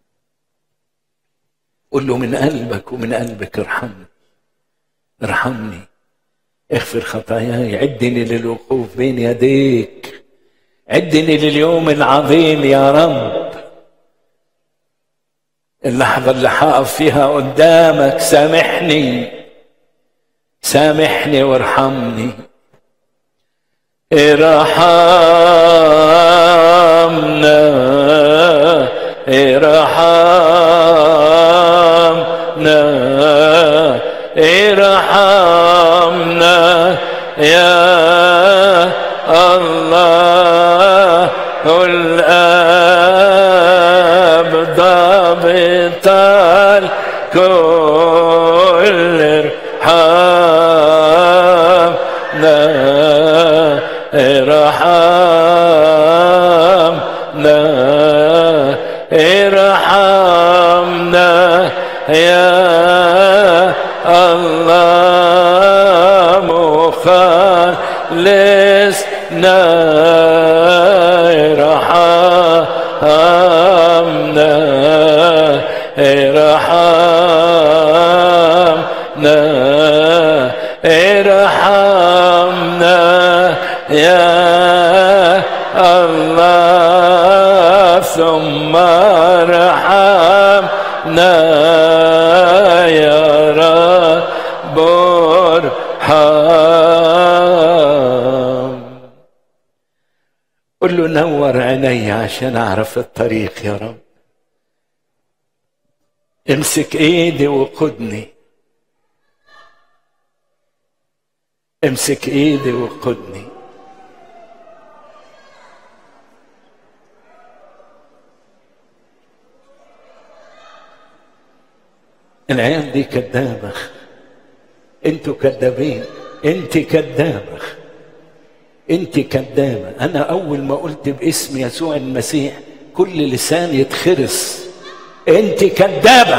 قل له من قلبك ومن قلبك ارحمني ارحمني اغفر خطاياي عدني للوقوف بين يديك عدني لليوم العظيم يا رب اللحظة اللي حقف فيها قدامك سامحني سامحني وارحمني ارحمنا ارحمنا ارحمنا يا الله الآب ضابط الكل ارحمنا ارحمنا ارحمنا يا الله مخلصنا ارحمنا ارحمنا ارحمنا يا الله ثم ارحمنا يا رب ارحم قل له نور عيني عشان اعرف الطريق يا رب امسك ايدي وقدني امسك ايدي وقدني العيال دي كدابة انتوا كدابين انت كدابة انت كدابة انا اول ما قلت باسم يسوع المسيح كل لسان يتخرس انت كدابة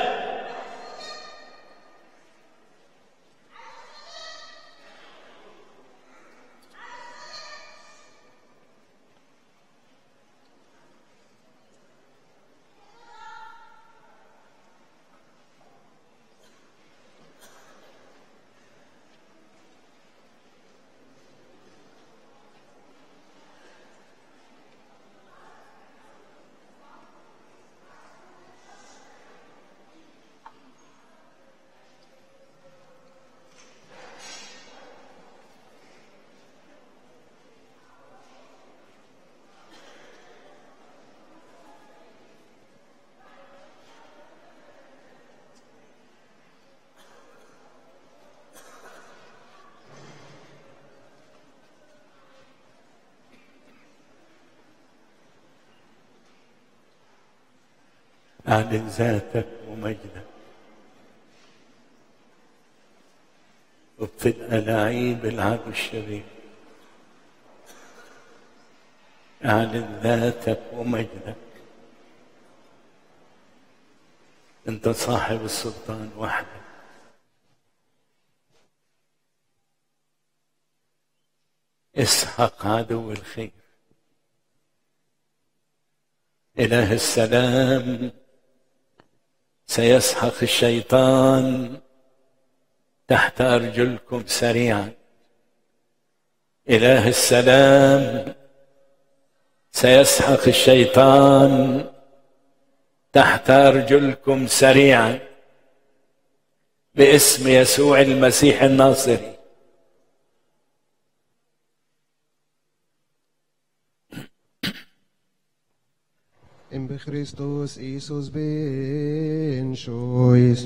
اعلن ذاتك ومجدك وبتبقى لعيب العدو الشرير اعلن ذاتك ومجدك انت صاحب السلطان وحدك اسحق عدو الخير اله السلام سيسحق الشيطان تحت ارجلكم سريعا اله السلام سيسحق الشيطان تحت ارجلكم سريعا باسم يسوع المسيح الناصري Im Christus Jesus bin Schois.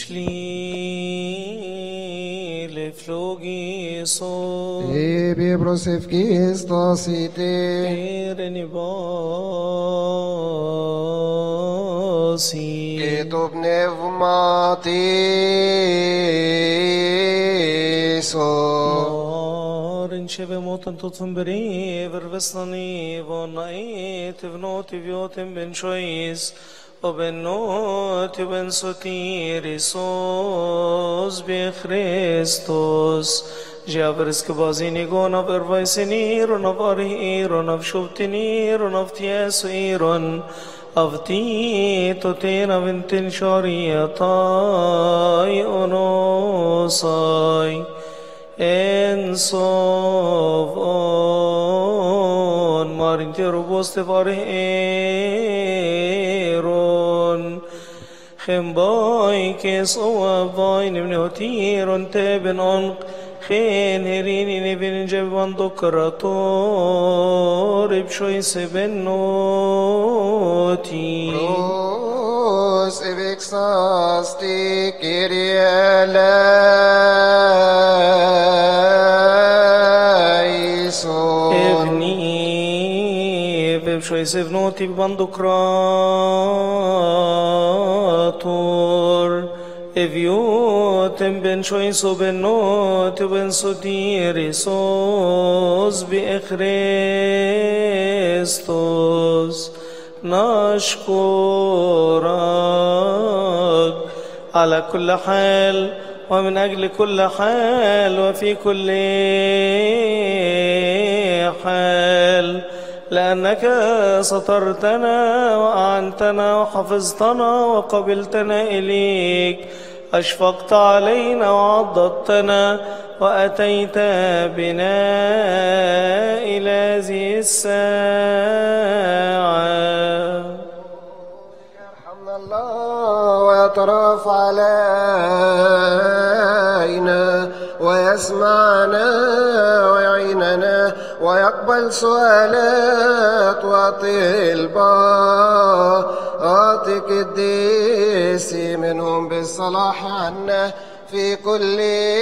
Schlile flogiso Ebi prosevkis tasite. Ereni basi Και το πνεύμα τίσο. Marin sheve moten tot von brever vesnani von ait vnoti vjotem ben shois o ben noti ben sotirisos be Christos Javers ke bazini gona ver vaisinir on av arhir on av shuvtinir on av tiesir av tit och tena vintin shariatai onosai en sovon marin terubos te varheron خمباي كيس واباين من هتيرون تابن عنق خين هريني نبين جبان دكراتور بشوي سبنوتي Προς ευεξάστη Κύριε ελέησον. ابني بشوي سيفنوتي ببندقراطور إفيوتم بن شوي سوبنوت بن سوتيري سوس بإخريستوس نشكرك على كل حال ومن أجل كل حال وفي كل حال لأنك سترتنا وأعنتنا وحفظتنا وقبلتنا إليك أشفقت علينا وعضدتنا وأتيت بنا إلى هذه الساعة يرحمنا الله ويترف علينا ويسمعنا ويعيننا ويقبل سؤالات وطلبات قديس منهم بالصلاح عنا في كل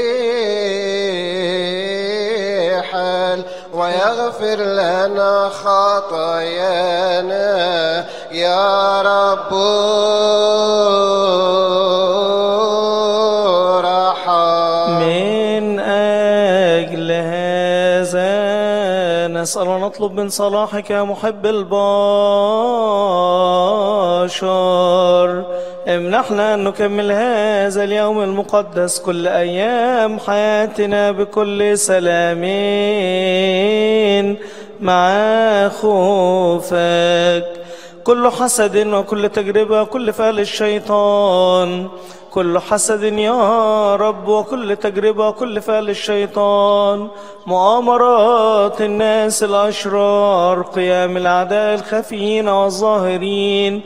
حال ويغفر لنا خطايانا يا رب رحم من أجل هذا نسأل ونطلب من صلاحك يا محب البشر امنحنا أن نكمل هذا اليوم المقدس كل أيام حياتنا بكل سلامين مع خوفك كل حسد وكل تجربة كل فعل الشيطان كل حسد يا رب وكل تجربة وكل فعل الشيطان مؤامرات الناس الأشرار قيام الأعداء الخفيين والظاهرين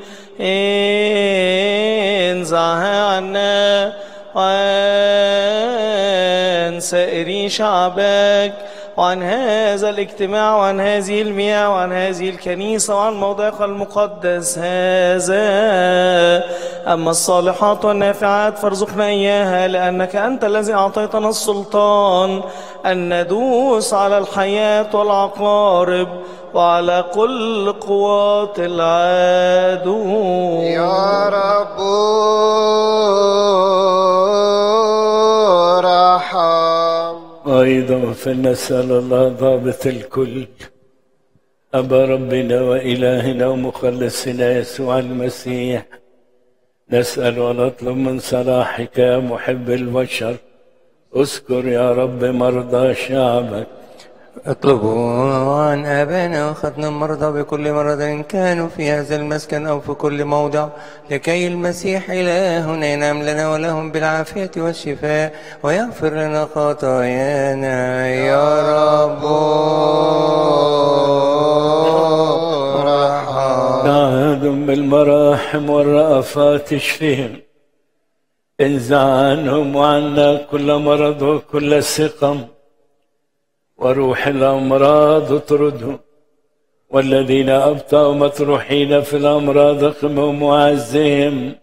انزعها عنا وعن سائري شعبك وعن هذا الاجتماع وعن هذه المياه وعن هذه الكنيسة وعن موضعك المقدس هذا أما الصالحات والنافعات فارزقنا إياها لأنك أنت الذي أعطيتنا السلطان أن ندوس على الحياة والعقارب وعلى كل قوات العدو يا رب رحم أيضا فنسأل الله ضابط الكل أبا ربنا وإلهنا ومخلصنا يسوع المسيح نسأل ونطلب من صلاحك يا محب البشر اذكر يا رب مرضى شعبك اطلبوا عن آبائنا وأخذنا المرضى بكل مرض كانوا في هذا المسكن أو في كل موضع لكي المسيح إلهنا ينام لنا ولهم بالعافية والشفاء ويغفر لنا خطايانا يا رب رحم نعادهم بالمراحم والرأفات اشفهم انزع عنهم وعنا كل مرض وكل سقم وروح الأمراض اطردهم والذين أبطأوا مطروحين في الأمراض اقمهم وعزهم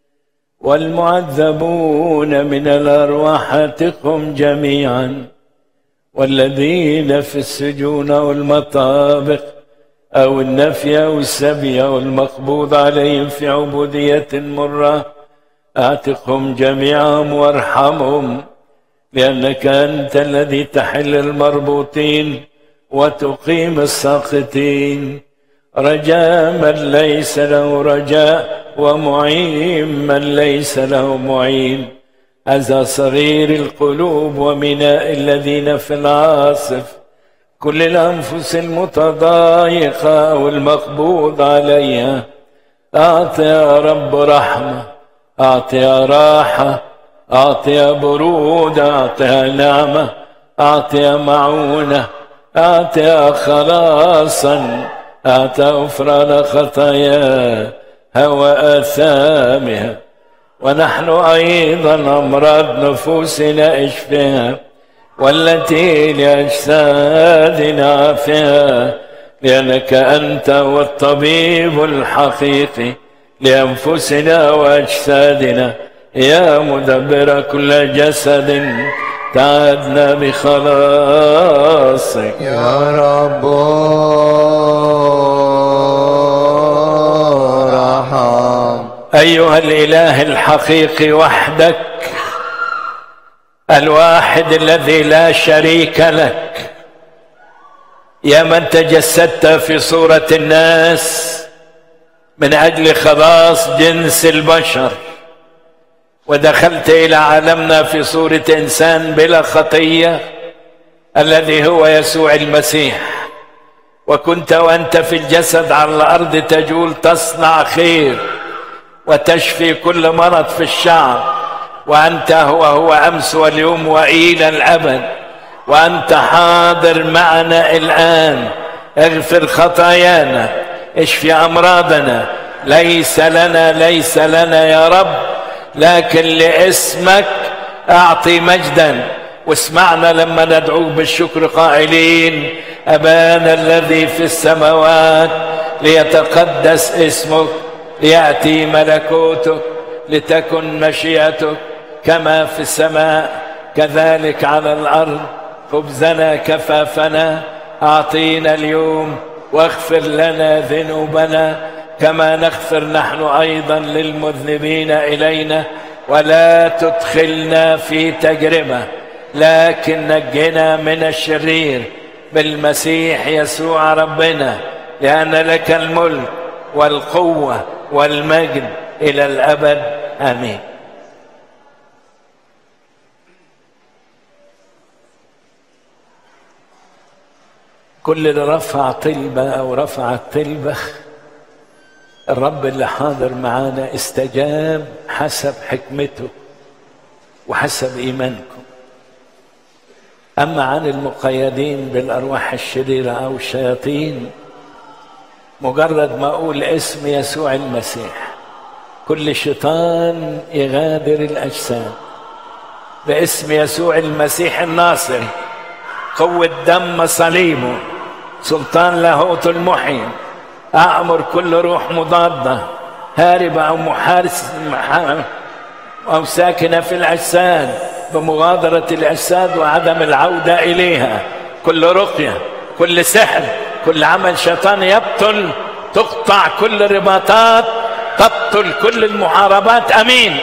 والمعذبون من الأرواح اتقهم جميعا والذين في السجون أو المطابق أو النفي أو السبي أو المقبوض عليهم في عبودية مرة أعتقهم جميعهم وارحمهم لأنك أنت الذي تحل المربوطين وتقيم الساقطين رجاء من ليس له رجاء ومعين من ليس له معين هذا صغير القلوب ومناء الذين في العاصف كل الأنفس المتضايقة والمقبوض عليها أعطي يا رب رحمة أعطي يا راحة أعطي برودة أعطي نعمة أعطي معونة أعطي خلاصا أعطي غفران خطاياها وآثامها ونحن أيضا أمراض نفوسنا اشفها والتي لأجسادنا عافها لأنك أنت هو الطبيب الحقيقي لأنفسنا وأجسادنا يا مدبر كل جسد تعدنا بخلاصك يا رب ايها الاله الحقيقي وحدك الواحد الذي لا شريك لك يا من تجسدت في صوره الناس من اجل خلاص جنس البشر ودخلت الى عالمنا في صوره انسان بلا خطيه الذي هو يسوع المسيح وكنت وانت في الجسد على الارض تجول تصنع خير وتشفي كل مرض في الشعب وانت هو هو امس واليوم والى الابد وانت حاضر معنا الان اغفر خطايانا اشفي امراضنا ليس لنا ليس لنا يا رب لكن لاسمك اعطي مجدا واسمعنا لما ندعوك بالشكر قائلين ابانا الذي في السماوات ليتقدس اسمك لياتي ملكوتك لتكن مشيئتك كما في السماء كذلك على الارض خبزنا كفافنا اعطينا اليوم واغفر لنا ذنوبنا كما نغفر نحن ايضا للمذنبين الينا ولا تدخلنا في تجربه لكن نجنا من الشرير بالمسيح يسوع ربنا لان لك الملك والقوه والمجد الى الابد امين كل اللي رفع طلبه او رفعت طلبه الرب اللي حاضر معانا استجاب حسب حكمته وحسب ايمانكم اما عن المقيدين بالارواح الشريره او الشياطين مجرد ما اقول اسم يسوع المسيح كل شيطان يغادر الاجساد باسم يسوع المسيح الناصر قوة دم صليبه سلطان لاهوت المحيي أأمر كل روح مضادة هاربة أو محارس أو ساكنة في الأجساد بمغادرة الأجساد وعدم العودة إليها كل رقية كل سحر كل عمل شيطان يبطل تقطع كل الرباطات تبطل كل المحاربات أمين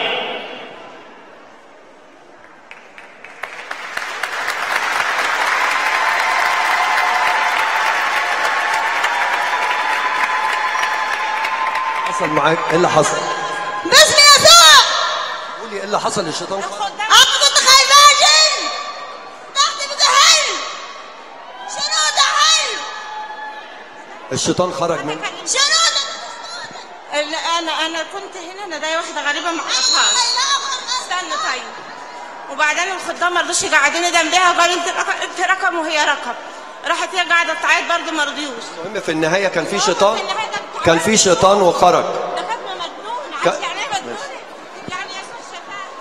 حصل معاك ايه اللي حصل؟ باسم يسوع قولي ايه اللي حصل الشيطان انا كنت خايفة جن تحت بتهل شنو ده حلو الشيطان خرج منك شنو ده لا انا انا كنت هنا انا ده واحده غريبه ما اعرفهاش استنى طيب وبعدين الخدام ما رضوش يقعدوني جنبها وقالوا انت رقم انت رقم وهي رقم راحت هي قاعده تعيط برضه ما رضيوش المهم في النهايه كان في شيطان كان في شيطان وخرج ده كانت مجنونه ك- عارف يعني ايه مجنونه يعني يسوع شفاها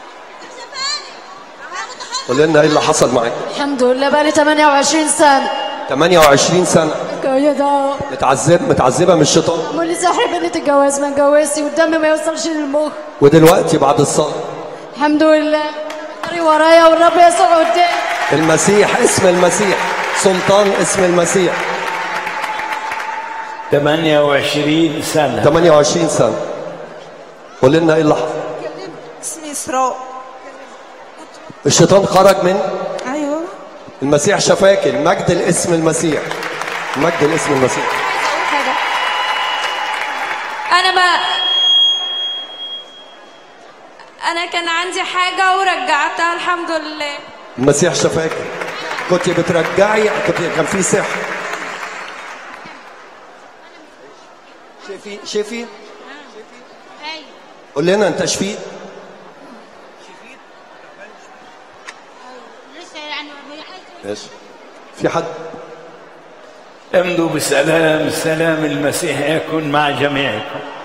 قول لنا ايه اللي حصل معاك الحمد لله بقى لي 28 سنة 28 سنه يا ده متعذب متعذبه من الشيطان واللي ساحب اني تتجوز ما اتجوزتي والدم ما يوصلش للمخ ودلوقتي بعد الصلاه الحمد لله طريق ورايا والرب يسوع قدامي المسيح اسم المسيح سلطان اسم المسيح 28 سنة 28 سنه قول لنا ايه اللي حصل اسمي اسراء الشيطان خرج من ايوه المسيح شفاك المجد الاسم المسيح مجد الاسم المسيح حاجة أنا ما أنا كان عندي حاجة ورجعتها الحمد لله المسيح شفاك كنت بترجعي كنت كان في سحر شفي شفي قول لنا انت شفيت ماشي في حد امضوا بسلام سلام المسيح يكون مع جميعكم